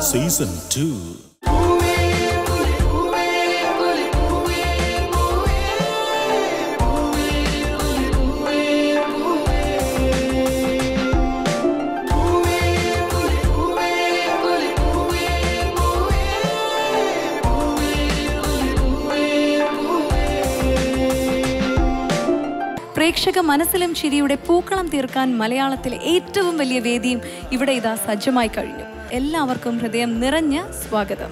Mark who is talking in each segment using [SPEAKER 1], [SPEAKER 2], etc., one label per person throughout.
[SPEAKER 1] Season two
[SPEAKER 2] പ്രേക്ഷക മനസ്സിലും ചിരിയുടെ പൂക്കളം തീർക്കാൻ മലയാളത്തിലെ ഏറ്റവും വലിയ വേദിയും ഇവിടെ ഇതാ സജ്ജമായി കഴിഞ്ഞു എല്ലാവർക്കും ഹൃദയം നിറഞ്ഞ സ്വാഗതം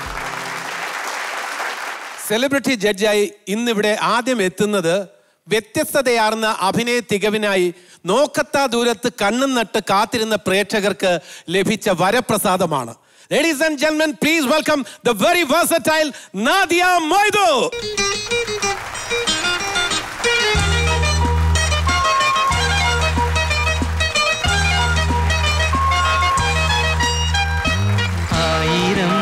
[SPEAKER 3] സെലിബ്രിറ്റി ജഡ്ജായി ഇന്നിവിടെ ആദ്യം എത്തുന്നത് വ്യത്യസ്തതയാർന്ന അഭിനയ തികവിനായി നോക്കത്താ ദൂരത്ത് കണ്ണും നട്ട് കാത്തിരുന്ന പ്രേക്ഷകർക്ക് ലഭിച്ച വരപ്രസാദമാണ് ലേഡീസ് ആൻഡ് ജെന്മൻ please welcome the very versatile Nadia Moidu
[SPEAKER 4] ആയിരം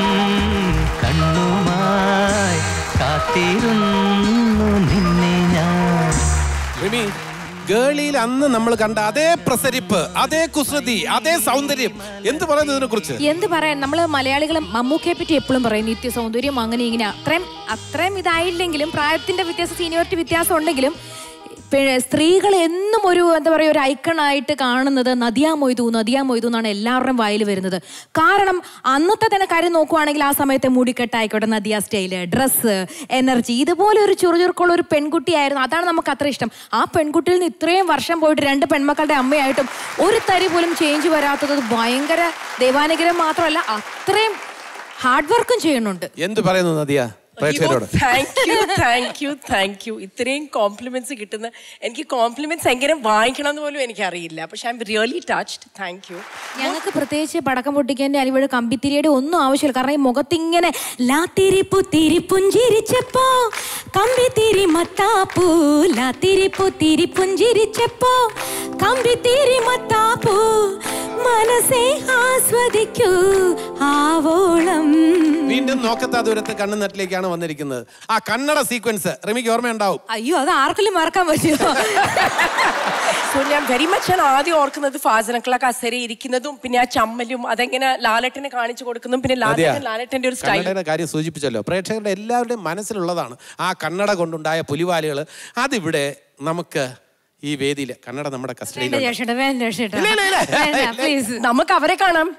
[SPEAKER 4] കണ്ണുമായി കാത്തിരുന്നു നിന്നെ ഞാൻ
[SPEAKER 3] റിമി ഗേളിയിൽ അന്ന് നമ്മൾ കണ്ട അതേ പ്രസരിപ്പ് അതേ കുസൃതി അതേ സൗന്ദര്യം എന്ത് പറയുന്നു ഇതിനെ കുറിച്ച്
[SPEAKER 5] എന്ത് പറയാൻ നമ്മള് മലയാളികളും മമ്മൂക്കയെ പറ്റി എപ്പോഴും പറയും നിത്യ സൗന്ദര്യം അങ്ങനെ ഇങ്ങനെ അത്രയും അത്രയും ഇതായില്ലെങ്കിലും പ്രായത്തിന്റെ വ്യത്യാസം സീനിയോറിറ്റി വ്യത്യാസം ഉണ്ടെങ്കിലും പെ- സ്ത്രീകൾ എന്നും ഒരു എന്താ പറയുക ഒരു ഐക്കണായിട്ട് കാണുന്നത് നദിയാ മൊയ്തു നദിയാ മൊയ്തു എന്നാണ് എല്ലാവരുടെയും വായിൽ വരുന്നത് കാരണം അന്നത്തെ തന്നെ കാര്യം നോക്കുവാണെങ്കിൽ ആ സമയത്തെ മുടിക്കെട്ടായിക്കോട്ടെ നദിയ സ്റ്റൈല് ഡ്രസ്സ് എനർജി ഇതുപോലെ ഒരു ചുറുചുറുക്കുള്ള ഒരു പെൺകുട്ടിയായിരുന്നു അതാണ് നമുക്ക് അത്ര ഇഷ്ടം ആ പെൺകുട്ടിയിൽ നിന്ന് ഇത്രയും വർഷം പോയിട്ട് രണ്ട് പെൺമക്കളുടെ അമ്മയായിട്ടും ഒരു തരി പോലും ചേഞ്ച് വരാത്തത് ഭയങ്കര ദൈവാനുഗ്രഹം മാത്രമല്ല അത്രയും ഹാർഡ് വർക്കും ചെയ്യുന്നുണ്ട്
[SPEAKER 3] എന്ത് പറയുന്നു നദിയ പ്രേക്ഷകരോട്
[SPEAKER 6] thank you thank you thank you ഇത്രയും കോംപ്ലിമെന്റ്സ് കിട്ടുന്ന എനിക്ക് കോംപ്ലിമെന്റ്സ് എങ്ങനെ വാങ്ങിക്കണം എന്ന് പോലും എനിക്ക് അറിയില്ല പക്ഷെ I am really touched thank you
[SPEAKER 5] ഞങ്ങൾക്ക് പ്രത്യേകിച്ച് പടക്കം പൊട്ടിക്കേണ്ട അനിവഴ് കമ്പിത്തിരിയുടെ ഒന്നും ആവശ്യമില്ല കാരണം ഈ മുഖത്തിങ്ങനെ ലാത്തിരിപ്പു തിരിപ്പുഞ്ചിരിച്ചപ്പോ കമ്പിത്തിരി മത്താപ്പൂ ലാത്തിരിപ്പു തിരിപ്പുഞ്ചിരിച്ചപ്പോ കമ്പിത്തിരി മത്താപ്പൂ മനസ്സേ ആസ്വദിക്കൂ ആവോളം
[SPEAKER 3] വീണ്ടും നോക്കത്താ ദൂരത്ത് കണ്ണു നട്ടിലേക്കാണ് വന്നിരിക്കുന്നത് ആ കന്നഡ സീക്വൻസ് റിമിക്ക് ഓർമ്മയുണ്ടാവും
[SPEAKER 5] അയ്യോ അത് ആർക്കെങ്കിലും മറക്കാൻ പറ്റുമോ
[SPEAKER 6] സോ ഞാൻ വെരി മച്ച് ഞാൻ ആദ്യം ഓർക്കുന്നത് ഫാസനക്കള കസേര ഇരിക്കുന്നതും പിന്നെ ആ ചമ്മലും അതെങ്ങനെ ലാലട്ടനെ കാണിച്ചു കൊടുക്കുന്നതും പിന്നെ
[SPEAKER 3] അതെയാ?
[SPEAKER 6] ലാലട്ടൻ ലാലട്ടന്റെ ഒരു സ്റ്റൈൽ
[SPEAKER 3] കന്നഡയുടെ കാര്യം സൂചിപ്പിച്ചല്ലോ പ്രേക്ഷകരുടെ എല്ലാവരുടെയും മനസ്സിലുള്ളതാണ് ആ കന്നഡ കൊണ്ടുണ്ടായ പുലിവാലുകൾ അതിവിടെ നമുക്ക് ഈ വേദിയിൽ കന്നഡ നമ്മുടെ
[SPEAKER 5] വേണ്ട
[SPEAKER 3] കസ്റ്റഡിയിൽ
[SPEAKER 5] ചേട്ടാ വേണ്ട ചേട്ടാ
[SPEAKER 3] ഇല്ല, ഇല്ല, ഇല്ല.
[SPEAKER 5] വേണ്ട പ്ലീസ്
[SPEAKER 6] നമുക്ക് അവരെ കാണാം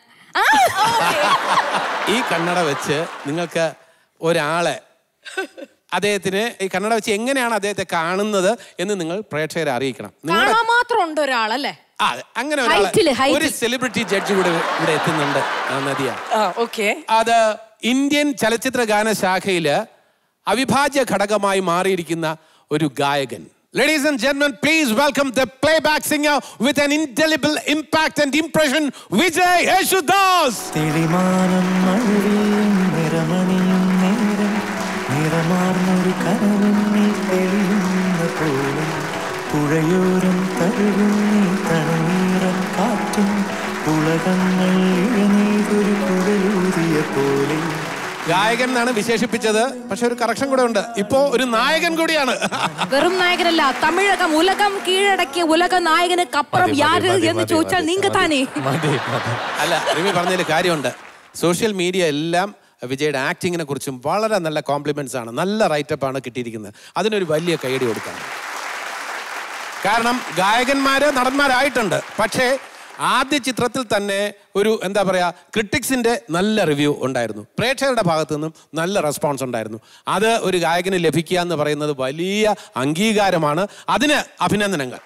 [SPEAKER 3] ഈ കന്നഡ വെച്ച് നിങ്ങൾക്ക് ഒരാളെ അദ്ദേഹത്തിന് ഈ കന്നഡ വെച്ച് എങ്ങനെയാണ് അദ്ദേഹത്തെ കാണുന്നത് എന്ന് നിങ്ങൾ പ്രേക്ഷകരെ അറിയിക്കണം നിങ്ങളുടെ
[SPEAKER 5] കാണാൻ മാത്രം ഉണ്ട് ഒരാളല്ലേ
[SPEAKER 3] ആ, അങ്ങനെ
[SPEAKER 5] Height ല്,
[SPEAKER 3] ഒരാളെ
[SPEAKER 5] height.
[SPEAKER 3] ഒരു സെലിബ്രിറ്റി ജഡ്ജ് കൂടെ ഇവിടെ എത്തുന്നുണ്ട് ആ, നദിയ
[SPEAKER 6] ആ ഓക്കെ
[SPEAKER 3] അത് ഇന്ത്യൻ ചലച്ചിത്ര ഗാന ശാഖയില് അവിഭാജ്യ ഘടകമായി മാറിയിരിക്കുന്ന ഒരു ഗായകൻ ലേഡീസ് ആൻഡ് ജെന്മൻ please welcome the playback singer with an indelible impact and impression Vijay Yesudas
[SPEAKER 4] തെളിമാനം മഴവിയും നിറമണിയും നേരം നിറമാർന്നൊരു കനവെന്നിൽ തെളിയുന്ന പോലെ പുഴയോരം തഴുകും നീ തണുനീറൻ കാറ്റും ഉലകങ്ങൾ ഇഴനീതൊരു കുഴലൂതിയ പോലെ
[SPEAKER 3] ഗായകൻ എന്നാണ് വിശേഷിപ്പിച്ചത് പക്ഷെ ഒരു കറക്ഷൻ കൂടെ ഉണ്ട് ഇപ്പോ ഒരു നായകൻ കൂടിയാണ്
[SPEAKER 5] വെറും നായകനല്ല തമിഴകം ഉലകം കീഴടക്കിയ ഉലക നായകന് കപ്പുറം
[SPEAKER 3] മതി, മതി,
[SPEAKER 5] യാര്
[SPEAKER 3] മതി,
[SPEAKER 5] എന്ന്
[SPEAKER 3] മതി,
[SPEAKER 5] ചോദിച്ചാൽ
[SPEAKER 3] മതി,
[SPEAKER 5] നീങ്ക
[SPEAKER 3] മതി.
[SPEAKER 5] താനേ
[SPEAKER 3] അല്ല റിമി പറഞ്ഞതിൽ കാര്യമുണ്ട് സോഷ്യൽ മീഡിയ എല്ലാം വിജയുടെ ആക്ടിങ്ങിനെ കുറിച്ചും വളരെ നല്ല കോംപ്ലിമെന്റ്സ് ആണ് നല്ല റൈറ്റപ്പ് ആണ് കിട്ടിയിരിക്കുന്നത് അതിനൊരു വലിയ കൈയടി കൊടുക്കണം കാരണം ഗായകന്മാര് നടന്മാരായിട്ടുണ്ട് പക്ഷേ ആദ്യ ചിത്രത്തിൽ തന്നെ ഒരു എന്താ പറയാ ക്രിട്ടിക്സിന്റെ നല്ല റിവ്യൂ ഉണ്ടായിരുന്നു പ്രേക്ഷകരുടെ ഭാഗത്തു നിന്നും നല്ല റെസ്പോൺസ് ഉണ്ടായിരുന്നു അത് ഒരു ഗായകന് ലഭിക്കുക എന്ന് പറയുന്നത് വലിയ അംഗീകാരമാണ് അതിന് അഭിനന്ദനങ്ങൾ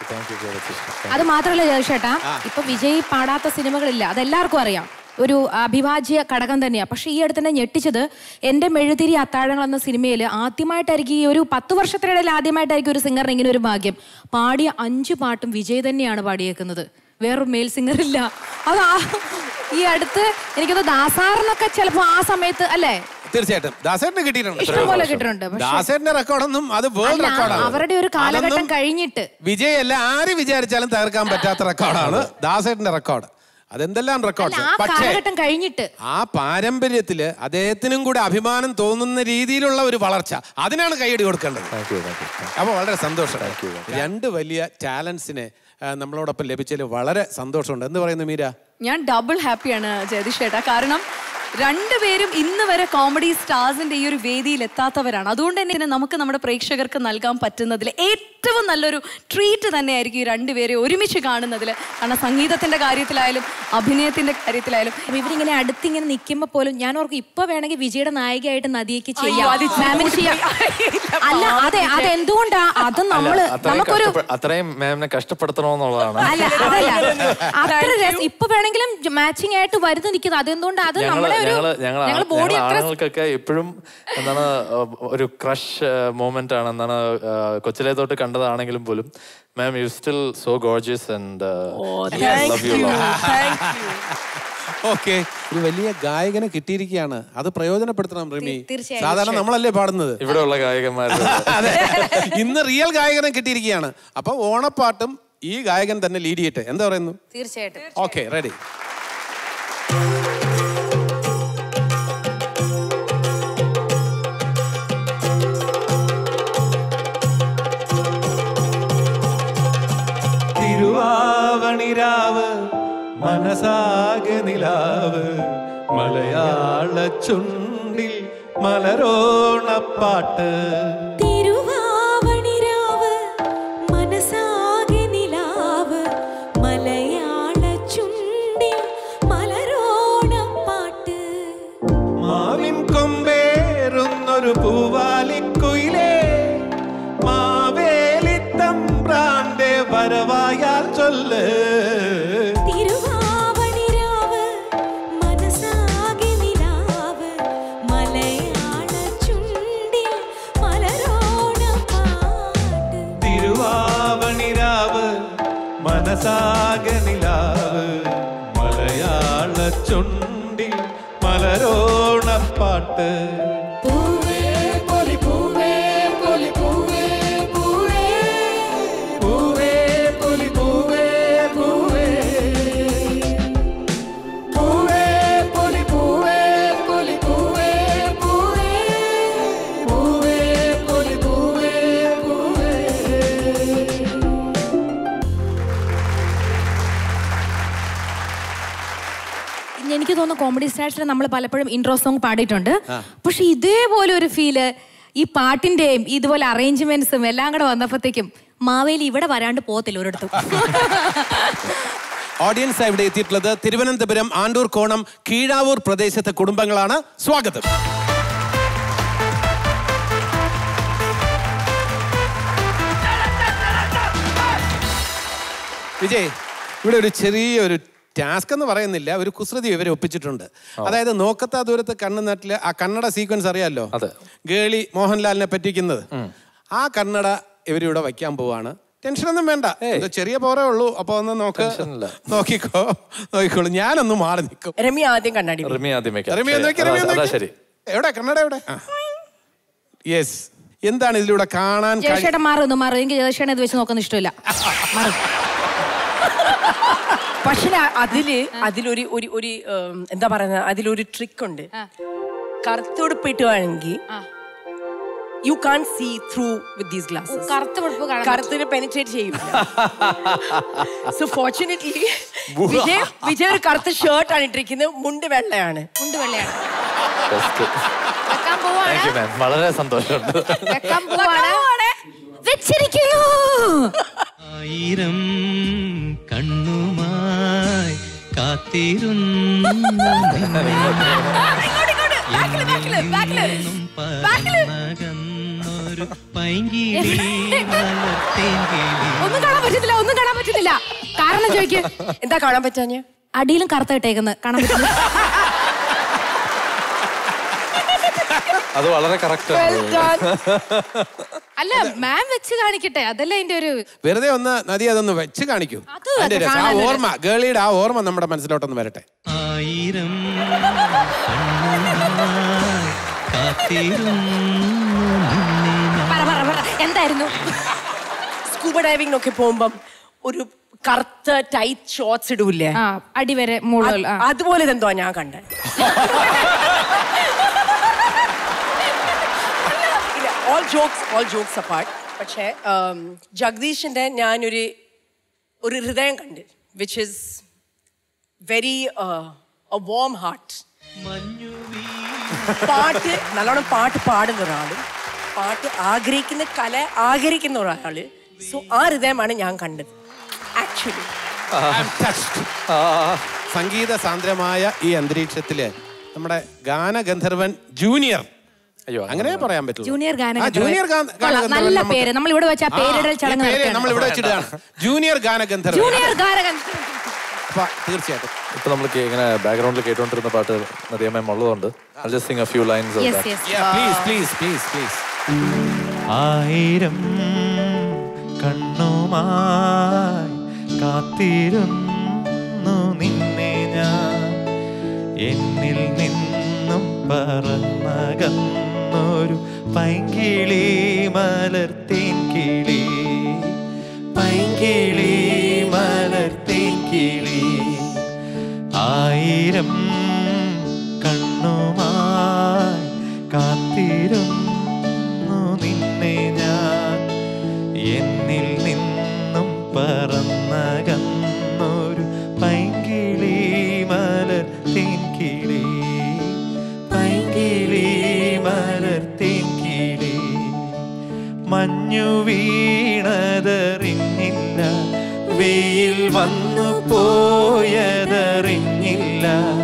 [SPEAKER 5] അത് മാത്രമല്ല ജയശേട്ടാ ഇപ്പൊ വിജയ് പാടാത്ത സിനിമകളില്ല അതെല്ലാവർക്കും അറിയാം ഒരു അഭിവാജ്യ ഘടകം തന്നെയാണ് പക്ഷെ ഈ അടുത്ത് തന്നെ ഞെട്ടിച്ചത് എൻ്റെ മെഴുതിരി അത്താഴങ്ങൾ എന്ന സിനിമയിൽ ആദ്യമായിട്ടായിരിക്കും ഈ ഒരു പത്ത് വർഷത്തിനിടയിൽ ആദ്യമായിട്ടായിരിക്കും ഒരു സിംഗറിന് ഇങ്ങനെ ഒരു ഭാഗ്യം പാടിയ അഞ്ച് പാട്ടും വിജയ് തന്നെയാണ് പാടിയേക്കുന്നത് വേറൊരു മെയിൽ സിംഗർ ഇല്ല അത് ആ ഈ അടുത്ത് എനിക്കത് ദാസാറിനൊക്കെ ചിലപ്പോൾ ആ സമയത്ത് അല്ലേ
[SPEAKER 3] തീർച്ചയായിട്ടും ദാസേട്ടന് കിട്ടിയിട്ടുണ്ട്
[SPEAKER 5] ഇഷ്ടംപോലെ കിട്ടിയിട്ടുണ്ട് പക്ഷെ
[SPEAKER 3] ദാസേട്ടന്റെ റെക്കോർഡൊന്നും അത് വേൾഡ്
[SPEAKER 5] അല്ല,
[SPEAKER 3] റെക്കോർഡാണ്
[SPEAKER 5] അവരുടെ ഒരു കാലഘട്ടം കഴിഞ്ഞിട്ട്
[SPEAKER 3] വിജയ് അല്ല ആര് വിചാരിച്ചാലും തകർക്കാൻ പറ്റാത്ത റെക്കോർഡാണ് ദാസേട്ടന്റെ റെക്കോർഡ് അതെന്തെല്ലാം
[SPEAKER 5] അല്ല
[SPEAKER 3] റെക്കോർഡ്
[SPEAKER 5] ആ
[SPEAKER 3] പക്ഷേ
[SPEAKER 5] കാലഘട്ടം കഴിഞ്ഞിട്ട്
[SPEAKER 3] ആ പാരമ്പര്യത്തില് അദ്ദേഹത്തിനും കൂടെ അഭിമാനം തോന്നുന്ന രീതിയിലുള്ള ഒരു വളർച്ച അതിനാണ് കൈയടി കൊടുക്കേണ്ടത് അപ്പൊ വളരെ സന്തോഷം രണ്ട് വലിയ ടാലൻസിനെ നമ്മളോടൊപ്പം ലഭിച്ചതിൽ വളരെ സന്തോഷമുണ്ട് എന്ന് പറയുന്നു മീര
[SPEAKER 2] ഞാൻ ഡബിൾ ഹാപ്പിയാണ് ജഗദീഷ് ചേട്ടാ കാരണം രണ്ടുപേരും ഇന്ന് വരെ കോമഡി സ്റ്റാർസിന്റെ ഈ ഒരു വേദിയിൽ എത്താത്തവരാണ് അതുകൊണ്ട് തന്നെ ഇതിന് നമുക്ക് നമ്മുടെ പ്രേക്ഷകർക്ക് നൽകാൻ പറ്റുന്നതിൽ ഏറ്റവും നല്ലൊരു ട്രീറ്റ് തന്നെയായിരിക്കും ഈ രണ്ടുപേരെ ഒരുമിച്ച് കാണുന്നതിൽ കാരണം സംഗീതത്തിന്റെ കാര്യത്തിലായാലും അഭിനയത്തിന്റെ കാര്യത്തിലായാലും
[SPEAKER 5] അപ്പൊ ഇവരിങ്ങനെ അടുത്തിങ്ങനെ നിൽക്കുമ്പോ പോലും ഞാൻ ഓർക്കും ഇപ്പൊ വേണമെങ്കിൽ വിജയുടെ നായികയായിട്ട് നദിയേക്ക്
[SPEAKER 6] അയ്യോ,
[SPEAKER 5] ചെയ്യാം
[SPEAKER 6] അത് ഇച്ചിരി
[SPEAKER 5] മാമിന് ചെയ്യാം
[SPEAKER 6] കൂടിപ്പോയി.
[SPEAKER 5] അല്ല അതെ അതെന്തുകൊണ്ടാ അത് നമ്മള്
[SPEAKER 1] അത്രയും
[SPEAKER 5] നമുക്കൊരു
[SPEAKER 1] കഷ്ടപ്പെ- അത്രയും മാമിനെ കഷ്ടപ്പെടുത്തണമെന്നുള്ളതാണ്
[SPEAKER 5] അല്ല അതല്ല അത്ര രസം ഇപ്പൊ വേണമെങ്കിലും മാച്ചിങ് ആയിട്ട് വരുന്നു നിൽക്കുന്നത് അതെന്തുകൊണ്ട് അത്
[SPEAKER 1] ഞങ്ങള്
[SPEAKER 5] നമ്മളെ ഒരു
[SPEAKER 1] ഞങ്ങള് ഞങ്ങൾ
[SPEAKER 5] ഞങ്ങൾ ബോഡി
[SPEAKER 1] ഞങ്ങൾ
[SPEAKER 5] അത്ര
[SPEAKER 1] ആണുങ്ങൾക്കൊക്കെ ഇപ്പോഴും എന്താണ് അഹ് ഒരു ക്രഷ് മൊമെന്റ് ആണ് എന്താണ് അഹ് കൊച്ചിലെ തൊട്ട് കണ്ടതാണെങ്കിലും പോലും ma'am you still so gorgeous and love you
[SPEAKER 6] Thank you.
[SPEAKER 3] Okay ഒരു വലിയ ഗായകനെ കിട്ടിയിരിക്കുകയാണ് അത് പ്രയോജനപ്പെടുത്തണം റിമി
[SPEAKER 5] തീർച്ചയായും.
[SPEAKER 3] സാധാരണ നമ്മളല്ലേ പാടുന്നത്
[SPEAKER 1] ഇവിടെയുള്ള ഗായകന്മാരുടെ
[SPEAKER 3] അതെ ഇന്ന് റിയൽ ഗായകനെ കിട്ടിയിരിക്കുകയാണ് അപ്പൊ ഓണപ്പാട്ടും ഈ ഗായകൻ തന്നെ ലീഡ് ചെയ്യട്ടെ എന്താ പറയുന്നു
[SPEAKER 5] തീർച്ചയായിട്ടും
[SPEAKER 3] ഓക്കെ റെഡി
[SPEAKER 4] തിരുവാവണിരാവ് മനസാകെ നിലാവ് മലയാള ചുണ്ടിൽ മലരോണപ്പാട്ട്
[SPEAKER 7] തിരുവാവണിരാവ് മനസാകെ നിലാവ് മലയാള ചുണ്ടിൽ മലരോണപ്പാട്ട്
[SPEAKER 4] മാവിൻ കൊമ്പേറുന്നൊരു പൂവാലിക്കുയിലേ മാവേലിത്തമ്പ്രാന്റെ വരവായാൽ ചൊല്ല്
[SPEAKER 7] തിരുവാവണിരാവ് മനസാകെ നിലാവ് മലയാള ചുണ്ടിൽ മലരോണപ്പാട്ട്
[SPEAKER 4] തിരുവാവണിരാവ് മനസാകെ നിലാവ് മലയാള ചുണ്ടിൽ മലരോണപ്പാട്ട്
[SPEAKER 7] പൂവേ പൊലി പൂവേ പൊലി പൂവേ പൂവേ
[SPEAKER 4] പൂവേ പുലി പൂവേ പൂവേ പൂവേ പുലി പൂവേ പുലി പൂവേ പൂവേ പൂവേ പുലി പൂവേ പൂവേ
[SPEAKER 5] എനിക്ക് തോന്നുന്നു കോമഡി സ്റ്റാർസിൽ നമ്മൾ പലപ്പോഴും ഇൻട്രോ സോങ് പാടിയിട്ടുണ്ട് പക്ഷെ ഇതേപോലെ ഒരു ഫീല് ഈ പാട്ടിന്റെയും ഇതുപോലെ അറേഞ്ച്മെന്റ്സും എല്ലാം കൂടെ വന്നപ്പോഴത്തേക്കും മാവേലി ഇവിടെ വരാണ്ട് പോകത്തില്ല ഒരിടത്തും
[SPEAKER 3] ഓഡിയൻസ് ഇവിടെ എത്തിയിട്ടുള്ളത് തിരുവനന്തപുരം ആണ്ടൂർ കോണം കീഴാവൂർ പ്രദേശത്തെ കുടുംബങ്ങളാണ് സ്വാഗതം വിജയ് ഇവിടെ ഒരു ചെറിയ ഒരു ടാസ്ക് എന്ന് പറയുന്നില്ല ഒരു കുസൃതി ഇവരെ ഒപ്പിച്ചിട്ടുണ്ട് അതായത് നോക്കത്താ ദൂരത്ത് കണ്ണു നാട്ടില് ആ കന്നഡ സീക്വൻസ് അറിയാലോ
[SPEAKER 1] അതെ.
[SPEAKER 3] ഗേളി മോഹൻലാലിനെ പറ്റിക്കുന്നത് ആ കന്നഡ ഇവരിവിടെ വയ്ക്കാൻ പോവാണ് ടെൻഷനൊന്നും വേണ്ട ഇത് ചെറിയ പോറേ ഉള്ളൂ അപ്പൊ ഒന്ന് നോക്ക്
[SPEAKER 1] ടെൻഷനില്ല.
[SPEAKER 3] നോക്കിക്കോ നോക്കിക്കോളൂ ഞാനൊന്ന് മാറി നിൽക്കും
[SPEAKER 6] രമ്യ ആദ്യം കണ്ണാടി വെക്കും.
[SPEAKER 1] റിമി ആദ്യം വെക്കാം.
[SPEAKER 3] റിമി ഒന്ന് വെക്ക്,
[SPEAKER 1] ശരി,
[SPEAKER 3] റിമി ഒന്ന്
[SPEAKER 1] അതാ
[SPEAKER 3] വെക്ക്.
[SPEAKER 1] ശരി
[SPEAKER 3] എവിടെ കന്നഡ എവിടെ യെസ് എന്താണ് ഇതിലൂടെ കാണാൻ കഴി-
[SPEAKER 5] ജയശേട്ടൻ മാറുന്നു മാറും എനിക്ക് ജയശേട്ടൻ ഇത് വെച്ച് നോക്കുന്ന ഇഷ്ടമില്ല മാറും
[SPEAKER 6] പക്ഷെ അതില് അതിലൊരു ഒരു ഒരു ഉം, എന്താ പറയുന്നത് അതിലൊരു ട്രിക്ക് ഉണ്ട് കറുത്തുടുപ്പിട്ടുവാണെങ്കിൽ you can see through with these glasses
[SPEAKER 5] കറുത്ത വെളുപ്പ് കാണാൻ
[SPEAKER 6] കറുത്തിന് പെനിട്രേറ്റ് ചെയ്യില്ല സോ ഫോർച്ചുനേറ്റ്ലി വിജയ് വിജയ് ഒരു കറുത്ത ഷർട്ട് ആണ് ഇട്ടിരിക്കുന്നത് മുണ്ട് വെള്ളയാണ്
[SPEAKER 5] മുണ്ട് വെള്ളയാണ്
[SPEAKER 1] Best.
[SPEAKER 5] വെക്കാൻ പോവാണ്
[SPEAKER 1] Thank you, ma'am. വളരെ സന്തോഷമുണ്ട്
[SPEAKER 5] വെക്കാൻ പോവാണ് വെച്ചിരിക്കുന്നു
[SPEAKER 8] ആയിരം കണ്ണുമായി കാത്തിരുന്നു പറന്നകന്നൊരു പൈങ്കിളി മലർത്തേങ്കിളി
[SPEAKER 5] ഒന്നും കാണാൻ പറ്റത്തില്ല ഒന്നും കാണാൻ പറ്റത്തില്ല കാരണം ചോദിക്ക്
[SPEAKER 6] എന്താ കാണാൻ പറ്റാഞ്ഞ
[SPEAKER 5] അടിയിലും കറുത്ത ഇട്ടേക്കുന്നത് കാണാൻ പറ്റില്ല
[SPEAKER 1] അത് വളരെ കറക്റ്റ്
[SPEAKER 5] അല്ല മാം വെച്ച് കാണിക്കട്ടെ അതല്ല അതിന്റെ ഒരു
[SPEAKER 3] വെറുതെ ഒന്ന് നദി അതൊന്ന് വെച്ച് കാണിക്കൂ
[SPEAKER 5] അത്
[SPEAKER 3] അതിന്റെ രസം ആ
[SPEAKER 5] കാണാൻ
[SPEAKER 3] ഓർമ്മ ഗേളിയുടെ ആ ഓർമ്മ നമ്മുടെ മനസ്സിലോട്ടൊന്ന് വരട്ടെ
[SPEAKER 8] ആയിരം കണ്ണുമായി കാത്തിരുന്നു നിന്നെ
[SPEAKER 5] പറ പറ പറ എന്തായിരുന്നു
[SPEAKER 6] സ്കൂബ ഡൈവിങ്ങിനൊക്കെ പോകുമ്പം ഒരു കറുത്ത ടൈറ്റ് ഷോർട്സ് ഇടൂല്ലേ
[SPEAKER 5] ആ അടിവരെ മുകളിൽ ആ.
[SPEAKER 6] അതുപോലെ ഇതെന്തോ ഞാൻ കണ്ടേ all jokes all jokes apart പക്ഷേ ഉം, ജഗദീഷിന്റെ ഞാനൊരു ഒരു ഹൃദയം കണ്ട് which is very a warm heart പാട്ട് നല്ലോണം പാട്ട് പാടുന്ന ഒരാളും പാട്ട് ആഗ്രഹിക്കുന്ന കല ആഗ്രഹിക്കുന്ന ഒരാള് സോ ആ ഹൃദയമാണ് ഞാൻ കണ്ടത് ആക്ച്വലി
[SPEAKER 3] I'm touched. സംഗീത സാന്ദ്രമായ ഈ അന്തരീക്ഷത്തില് നമ്മുടെ ഗാനഗന്ധർവൻ ജൂനിയർ
[SPEAKER 1] അയ്യോ
[SPEAKER 3] അങ്ങനെ പറയാൻ പറ്റുള്ളൂ
[SPEAKER 5] ജൂനിയർ ഗാന
[SPEAKER 3] ആ, ജൂനിയർ ഗാന-
[SPEAKER 5] കൊള്ളാം.
[SPEAKER 3] ഗാനഗന്ധർവൻ
[SPEAKER 5] നല്ല
[SPEAKER 3] നമുക്ക്
[SPEAKER 5] പേര് നമ്മൾ ഇവിടെ വെച്ച ആ പേരിടൽ
[SPEAKER 3] ആ,
[SPEAKER 5] ചടങ്ങ്
[SPEAKER 3] ഈ പേര്
[SPEAKER 5] നടത്തുകയാണ്.
[SPEAKER 3] നമ്മൾ ഇവിടെ വെച്ചിട്ടാണ് ജൂനിയർ ഗാനഗന്ധർവൻ
[SPEAKER 5] ജൂനിയർ ഗാനകൻ
[SPEAKER 3] അപ്പൊ തീർച്ചയായിട്ടും
[SPEAKER 1] ഇപ്പൊ നമ്മൾ ഇങ്ങനെ ബാക്ക്ഗ്രൗണ്ടിൽ കേട്ടുകൊണ്ടിരുന്ന പാട്ട് നദിയമ്മ ഉള്ളതുകൊണ്ട് I just sing a few lines of
[SPEAKER 5] yes
[SPEAKER 1] that
[SPEAKER 5] yes
[SPEAKER 3] please please please please
[SPEAKER 8] ആയിരം കണ്ണുമായി കാത്തിരുന്നു നിന്നെ ഞാൻ എന്നിൽ നിന്നും പറന്നകന്നൊരു പൈങ്കിളി മലർത്തേൻ കിളി പൈങ്കിളി മലർത്തേൻ കിളി ആയിരം കണ്ണുമായി കാത്തിരുന്നു നിന്നെ ഞാൻ എന്നിൽ നിന്നും പറന്നകന്നൊരു പൈങ്കിളി മലർത്തേൻ കിളി പൈങ്കിളി മലർത്തേൻ കിളി മഞ്ഞു വീണതറിഞ്ഞില്ല വെയിൽ വന്നു പോയതറിഞ്ഞില്ല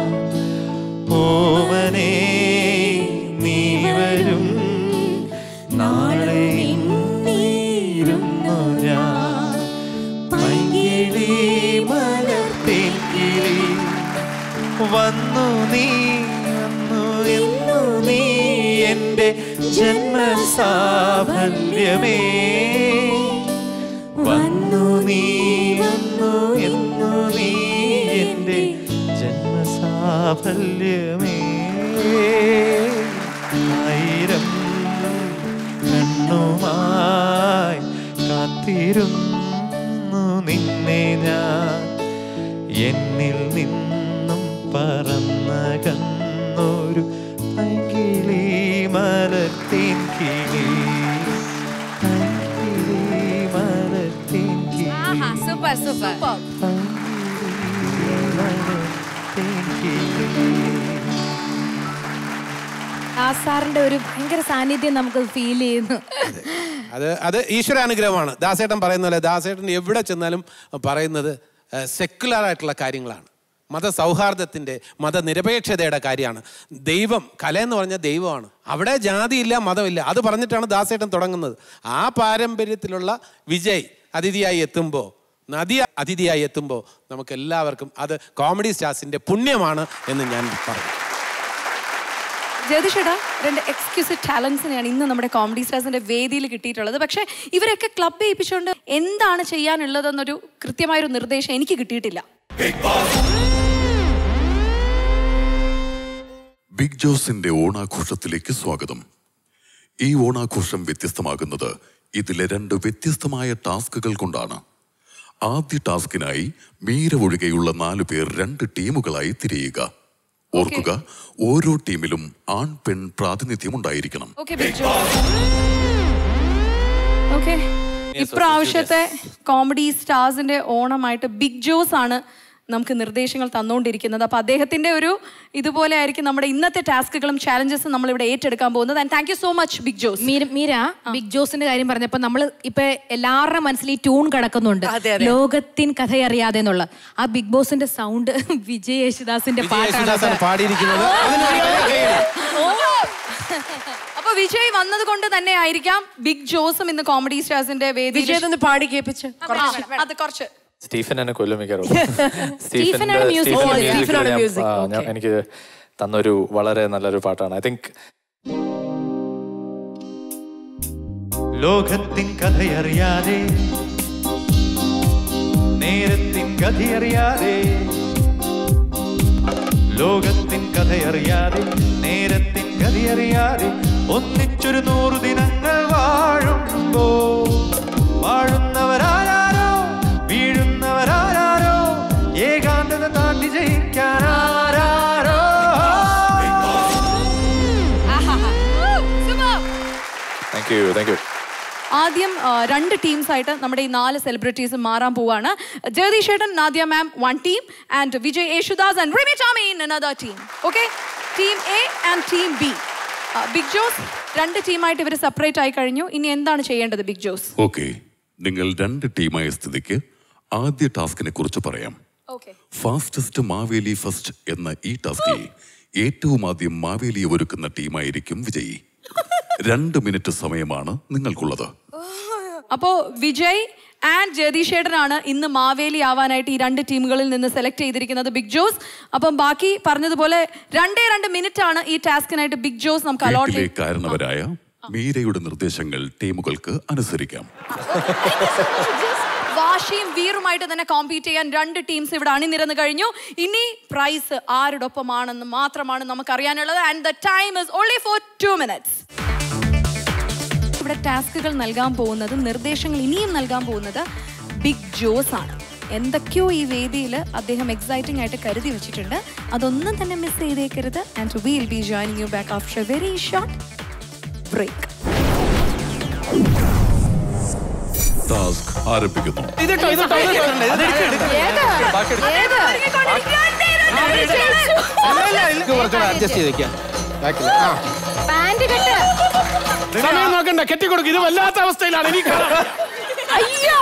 [SPEAKER 8] ഓമനേ നീ വരും നാളെ ഇന്നിരുന്നു ഞാൻ പൈകിളി മലർത്തേൻ കിളി വന്നു നീ വന്നു എന്നു നീ എൻ്റെ ജന്മസാഫല്യമേ വന്നു നീ വന്നു എന്നു നീ എൻ്റെ ജന്മസാഫല്യമേ ആയിരം കണ്ണുമായി കാത്തിരുന്നു നിന്നെ ഞാൻ എന്നിൽ നിന്നും പറന്നകന്നൊരു പൈകിളി മലത്തേൻ കിളി പൈകിളി മലത്തേൻ കിളി
[SPEAKER 5] സൂപ്പർ സൂപ്പർ
[SPEAKER 8] പൈകിളി മലത്തേൻ കിളി
[SPEAKER 5] ആ സാറിന്റെ ഒരു ഭയങ്കര സാന്നിധ്യം നമുക്ക് ഫീൽ ചെയ്യുന്നു
[SPEAKER 3] അത് അത് ഈശ്വരാനുഗ്രഹമാണ് ദാസേട്ടൻ പറയുന്ന പോലെ ദാസേട്ടൻ എവിടെ ചെന്നാലും പറയുന്നത് സെക്കുലർ ആയിട്ടുള്ള കാര്യങ്ങളാണ് മതസൗഹാർദ്ദത്തിൻ്റെ മതനിരപേക്ഷതയുടെ കാര്യമാണ് ദൈവം കല എന്ന് പറഞ്ഞാൽ ദൈവമാണ് അവിടെ ജാതിയില്ല മതമില്ല അത് പറഞ്ഞിട്ടാണ് ദാസേട്ടൻ തുടങ്ങുന്നത് ആ പാരമ്പര്യത്തിലുള്ള വിജയ് അതിഥിയായി എത്തുമ്പോൾ നദി അതിഥിയായി എത്തുമ്പോൾ നമുക്ക് എല്ലാവർക്കും അത് കോമഡി സ്റ്റാർസിൻ്റെ പുണ്യമാണ് എന്ന് ഞാൻ പറയും
[SPEAKER 2] ജ്യോതിഷേട്ടാ രണ്ട് എക്സ്ക്യൂസീവ് ടാലൻസിനെയാണ് ഇന്ന് നമ്മുടെ കോമഡി സ്റ്റാർസിന്റെ വേദിയിൽ കിട്ടിയിട്ടുള്ളത് പക്ഷേ ഇവരൊക്കെ ക്ലബ് ചെയ്യിപ്പിച്ചുകൊണ്ട് എന്താണ് ചെയ്യാനുള്ളതെന്നൊരു കൃത്യമായൊരു നിർദ്ദേശം എനിക്ക് കിട്ടിയിട്ടില്ല
[SPEAKER 9] ബിഗ് ജോസിന്റെ ഓണാഘോഷത്തിലേക്ക് സ്വാഗതം ഈ ഓണാഘോഷം വ്യത്യസ്തമാകുന്നത് ഇതിലെ രണ്ട് വ്യത്യസ്തമായ ടാസ്കുകൾ കൊണ്ടാണ് ആദ്യ ടാസ്കിനായി മീര ഒഴികെയുള്ള നാലു പേർ രണ്ട് ടീമുകളായി തിരിയുക ഓർക്കുക ഓരോ ടീമിലും ആൺ പെൺ പ്രാതിനിധ്യം ഉണ്ടായിരിക്കണം
[SPEAKER 2] ഓക്കെ ഓക്കെ ഇപ്രാവശ്യത്തെ കോമഡി സ്റ്റാർസിന്റെ ഓണമായിട്ട് ബിഗ് ജോസ് ആണ് നമുക്ക് നിർദ്ദേശങ്ങൾ തന്നുകൊണ്ടിരിക്കുന്നത് അപ്പൊ അദ്ദേഹത്തിന്റെ ഒരു ഇതുപോലെ ആയിരിക്കും നമ്മുടെ ഇന്നത്തെ ടാസ്കുകളും ചാലഞ്ചസും നമ്മൾ ഇവിടെ ഏറ്റെടുക്കാൻ പോകുന്നത് and thank you so much big Jose
[SPEAKER 5] Meera Meera big ജോസിന്റെ കാര്യം പറഞ്ഞപ്പോ നമ്മൾ ഇപ്പൊ എല്ലാവരുടെ മനസ്സിൽ ഈ ട്യൂൺ കിടക്കുന്നുണ്ട്
[SPEAKER 6] അതെ, അതെ.
[SPEAKER 5] ലോകത്തിൻ കഥയറിയാതെ എന്നുള്ള ആ ബിഗ് ബോസിന്റെ സൗണ്ട് വിജയ് യേശുദാസിന്റെ
[SPEAKER 3] വിജയ്
[SPEAKER 5] പാട്ടാണ്
[SPEAKER 3] യേശുദാസാണ് പാടിയിരിക്കുന്നത് അതിനൊരു വലിയ കൈയ്യടി.
[SPEAKER 2] അപ്പൊ വിജയ് വന്നത് കൊണ്ട് തന്നെ ആയിരിക്കാം ബിഗ് ജോസും ഇന്ന് കോമഡി സ്റ്റാർസിന്റെ വേദിയിൽ
[SPEAKER 6] വിജയ് ഒന്ന് പാടി കേൾപ്പിച്ച് കുറച്ച്
[SPEAKER 2] ആ, അത് കുറച്ച്
[SPEAKER 1] സ്റ്റീഫൻ എന്നെ കൊല്ലും മിക്കവാറും
[SPEAKER 5] സ്റ്റീഫനാണ് music.
[SPEAKER 6] ഓ,
[SPEAKER 1] സ്റ്റീഫന്റെ
[SPEAKER 6] സ്റ്റീഫനാണ്
[SPEAKER 1] music
[SPEAKER 6] music.
[SPEAKER 1] ഞാൻ- ഞാൻ- എനിക്ക് തന്നൊരു വളരെ നല്ലൊരു പാട്ടാണ് ഐ തിങ്ക്
[SPEAKER 8] ലോകത്തിൻ കഥയറിയാതെ നേരത്തിൻ കഥയറിയാതെ ലോകത്തിൻ കഥയറിയാതെ നേരത്തിൻ കഥയറിയാതെ ഒന്നിച്ചൊരു നൂറു ദിനങ്ങൾ വാഴുമ്പോ വാഴുന്നവരാരോ വീഴുന്നവരാരോ ഏകാന്തത താണ്ടി ജയിക്കാനാരോ
[SPEAKER 1] താങ്ക് യു താങ്ക് യു
[SPEAKER 2] ആദ്യം ആ, രണ്ട് ടീംസ് ആയിട്ട് നമ്മുടെ ഈ നാല് സെലിബ്രിറ്റീസ് മാറാൻ പോവാണ് ജഗദീഷ് ഏട്ടൻ Nadia ma'am one team and Vijay Yesudas and Rimi Tomy in another team okay team A and team B big Jose രണ്ട് ടീമായിട്ട് ഇവർ സെപ്പറേറ്റ് ആയി കഴിഞ്ഞു ഇനി എന്താണ് ചെയ്യേണ്ടത് ബിഗ് ജോസ്
[SPEAKER 9] ഓക്കെ നിങ്ങൾ രണ്ട് ടീമായ സ്ഥിതിക്ക് ആദ്യ ടാസ്കിനെ കുറിച്ച് പറയാം
[SPEAKER 2] ഓക്കെ
[SPEAKER 9] ഫാസ്റ്റസ്റ്റ് മാവേലി ഫസ്റ്റ് എന്ന ഈ ടാസ്കിൽ ഏറ്റവും ആദ്യം മാവേലിയെ ഒരുക്കുന്ന ടീമായിരിക്കും വിജയി രണ്ട് മിനിറ്റ് സമയമാണ് നിങ്ങൾക്കുള്ളത്
[SPEAKER 2] അപ്പോ വിജയ് ആൻഡ് ജഗദീഷ് ഏട്ടനാണ് ഇന്ന് മാവേലി ആവാനായിട്ട് ഈ രണ്ട് ടീമുകളിൽ നിന്ന് സെലക്ട് ചെയ്തിരിക്കുന്നത് ബിഗ് ജോസ് അപ്പം ബാക്കി പറഞ്ഞതുപോലെ രണ്ടേ രണ്ട് മിനിറ്റ് ആണ് ഈ ടാസ്കിനായിട്ട് ബിഗ് ജോസ് നമുക്ക് അലോട്ട്
[SPEAKER 9] വീട്ടിലെ കാരണവരായ മീരയുടെ നിർദ്ദേശങ്ങൾ ടീമുകൾക്ക് അനുസരിക്കാം
[SPEAKER 2] വാശിയും വീറുമായിട്ട് തന്നെ കോമ്പീറ്റ് ചെയ്യാൻ രണ്ട് ടീംസ് ഇവിടെ അണിനിരന്ന് കഴിഞ്ഞു ഇനി പ്രൈസ് ആരോടൊപ്പമാണെന്ന് മാത്രമാണ് നമുക്ക് അറിയാനുള്ളത് and the time is only for two minutes ഇവിടെ ടാസ്കുകൾ നൽകാൻ പോകുന്നത് നിർദ്ദേശങ്ങൾ ഇനിയും നൽകാൻ പോകുന്നത് ബിഗ് ജോസ് ആണ് എന്തൊക്കെയോ ഈ വേദിയിൽ അദ്ദേഹം എക്സൈറ്റിംഗ് ആയിട്ട് കരുതി വെച്ചിട്ടുണ്ട് അതൊന്നും തന്നെ മിസ് ചെയ്തേക്കരുത് and will be joining you back after a very short break
[SPEAKER 9] task ആരംഭിക്കുന്നു
[SPEAKER 3] ഇതിട്ടോ ഇതിട്ടോ കുറച്ചുകൂടെ അഡ്ജസ്റ്റ് ചെയ്തേക്കാം ബാക്കിൽ ആ
[SPEAKER 5] പാന്റ് കെട്ട്
[SPEAKER 10] സമയം നോക്കണ്ട കെട്ടിക്കൊടുക്കും ഇത് വല്ലാത്ത അവസ്ഥയിലാണ് എനിക്ക്
[SPEAKER 5] അയ്യോ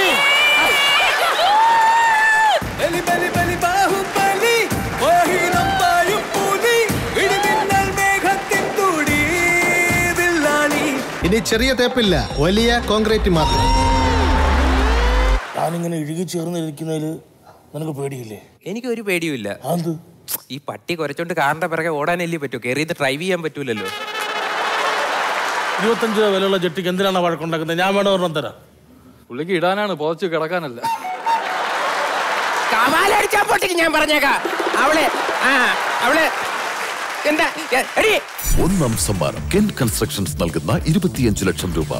[SPEAKER 4] ബലി ബലി ബലി ബാഹുബലി ഓഹിനം പായും പുലി ഇടിമിന്നൽ മേഘത്തിൻ തുടി വില്ലാളി
[SPEAKER 11] ഇനി ചെറിയ തേപ്പില്ല വലിയ കോൺക്രീറ്റ് മാത്രം
[SPEAKER 10] ഞാനിങ്ങനെ ഇഴുകി ചേർന്നിരിക്കുന്നതിൽ നിനക്ക് പേടിയില്ലേ
[SPEAKER 12] എനിക്ക് ഒരു പേടിയുമില്ല
[SPEAKER 10] അത്
[SPEAKER 12] ഈ പട്ടി കുരച്ചോണ്ട് കാറിന്റെ പിറകെ ഓടാനല്ലേ പറ്റൂ കയറിയത് ഡ്രൈവ് ചെയ്യാൻ പറ്റൂലല്ലോ
[SPEAKER 10] ഇരുപത്തഞ്ച് രൂപ വിലയുള്ള ജെട്ടിക്ക് എന്തിനാണ് വഴക്കുണ്ടാക്കുന്നത് ഞാൻ വേണം ഒരെണ്ണം തരാം
[SPEAKER 1] പുള്ളിക്ക് ഇടാനാണ് പോച്ചു കിടക്കാനല്ല
[SPEAKER 12] കമാലടിച്ചാ പൊട്ടിക്ക് ഞാൻ പറഞ്ഞേക്കാം അവളെ ആ അവളെ എന്താ എ- എടി
[SPEAKER 9] ഒന്നാം സമ്മാനം കെൻ കൺസ്ട്രക്ഷൻസ് നൽകുന്ന ഇരുപത്തിയഞ്ച് ലക്ഷം രൂപ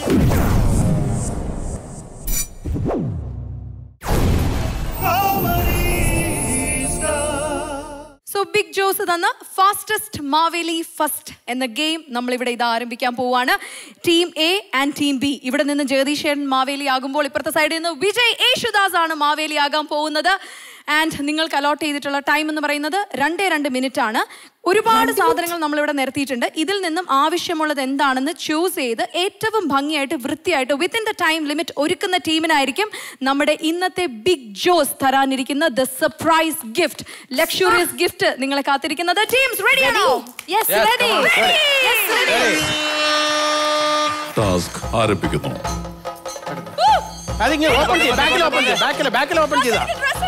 [SPEAKER 2] സോ ബിഗ് ജോസ് തന്ന ഫാസ്റ്റസ്റ്റ് മാവേലി ഫസ്റ്റ് എന്ന ഗെയിം നമ്മൾ ഇവിടെ ഇത് ആരംഭിക്കാൻ പോവാണ് team A and team B ഇവിടെ നിന്ന് ജഗദീശൻ മാവേലി ആകുമ്പോൾ ഇപ്പുറത്തെ സൈഡിൽ നിന്ന് വിജയ് യേശുദാസ് ആണ് മാവേലി ആകാൻ പോകുന്നത് ആൻഡ് നിങ്ങൾക്ക് അലോട്ട് ചെയ്തിട്ടുള്ള ടൈം എന്ന് പറയുന്നത് രണ്ടേ രണ്ട് മിനിറ്റ് ആണ് ഒരുപാട് സാധനങ്ങൾ നമ്മളിവിടെ നിരത്തിയിട്ടുണ്ട് ഇതിൽ നിന്നും ആവശ്യമുള്ളത് എന്താണെന്ന് ചൂസ് ചെയ്ത് ഏറ്റവും ഭംഗിയായിട്ട് വൃത്തിയായിട്ട് വിത്തിൻ ദ ടൈം ലിമിറ്റ് ഒരുക്കുന്ന ടീമിനായിരിക്കും നമ്മുടെ ഇന്നത്തെ ബിഗ് ജോസ് തരാനിരിക്കുന്ന the surprise gift luxurious gift നിങ്ങളെ കാത്തിരിക്കുന്നത് ടീംസ് റെഡിയാണോ
[SPEAKER 5] യെസ് റെഡി
[SPEAKER 9] ടാസ്ക് ആരംഭിക്കുന്നു
[SPEAKER 3] അതിങ്ങനെ ഓപ്പൺ ചെയ്യും ബാക്കിൽ ഓപ്പൺ ചെയ്യും ബാക്കിൽ ബാക്കിൽ ഓപ്പൺ ചെയ്താ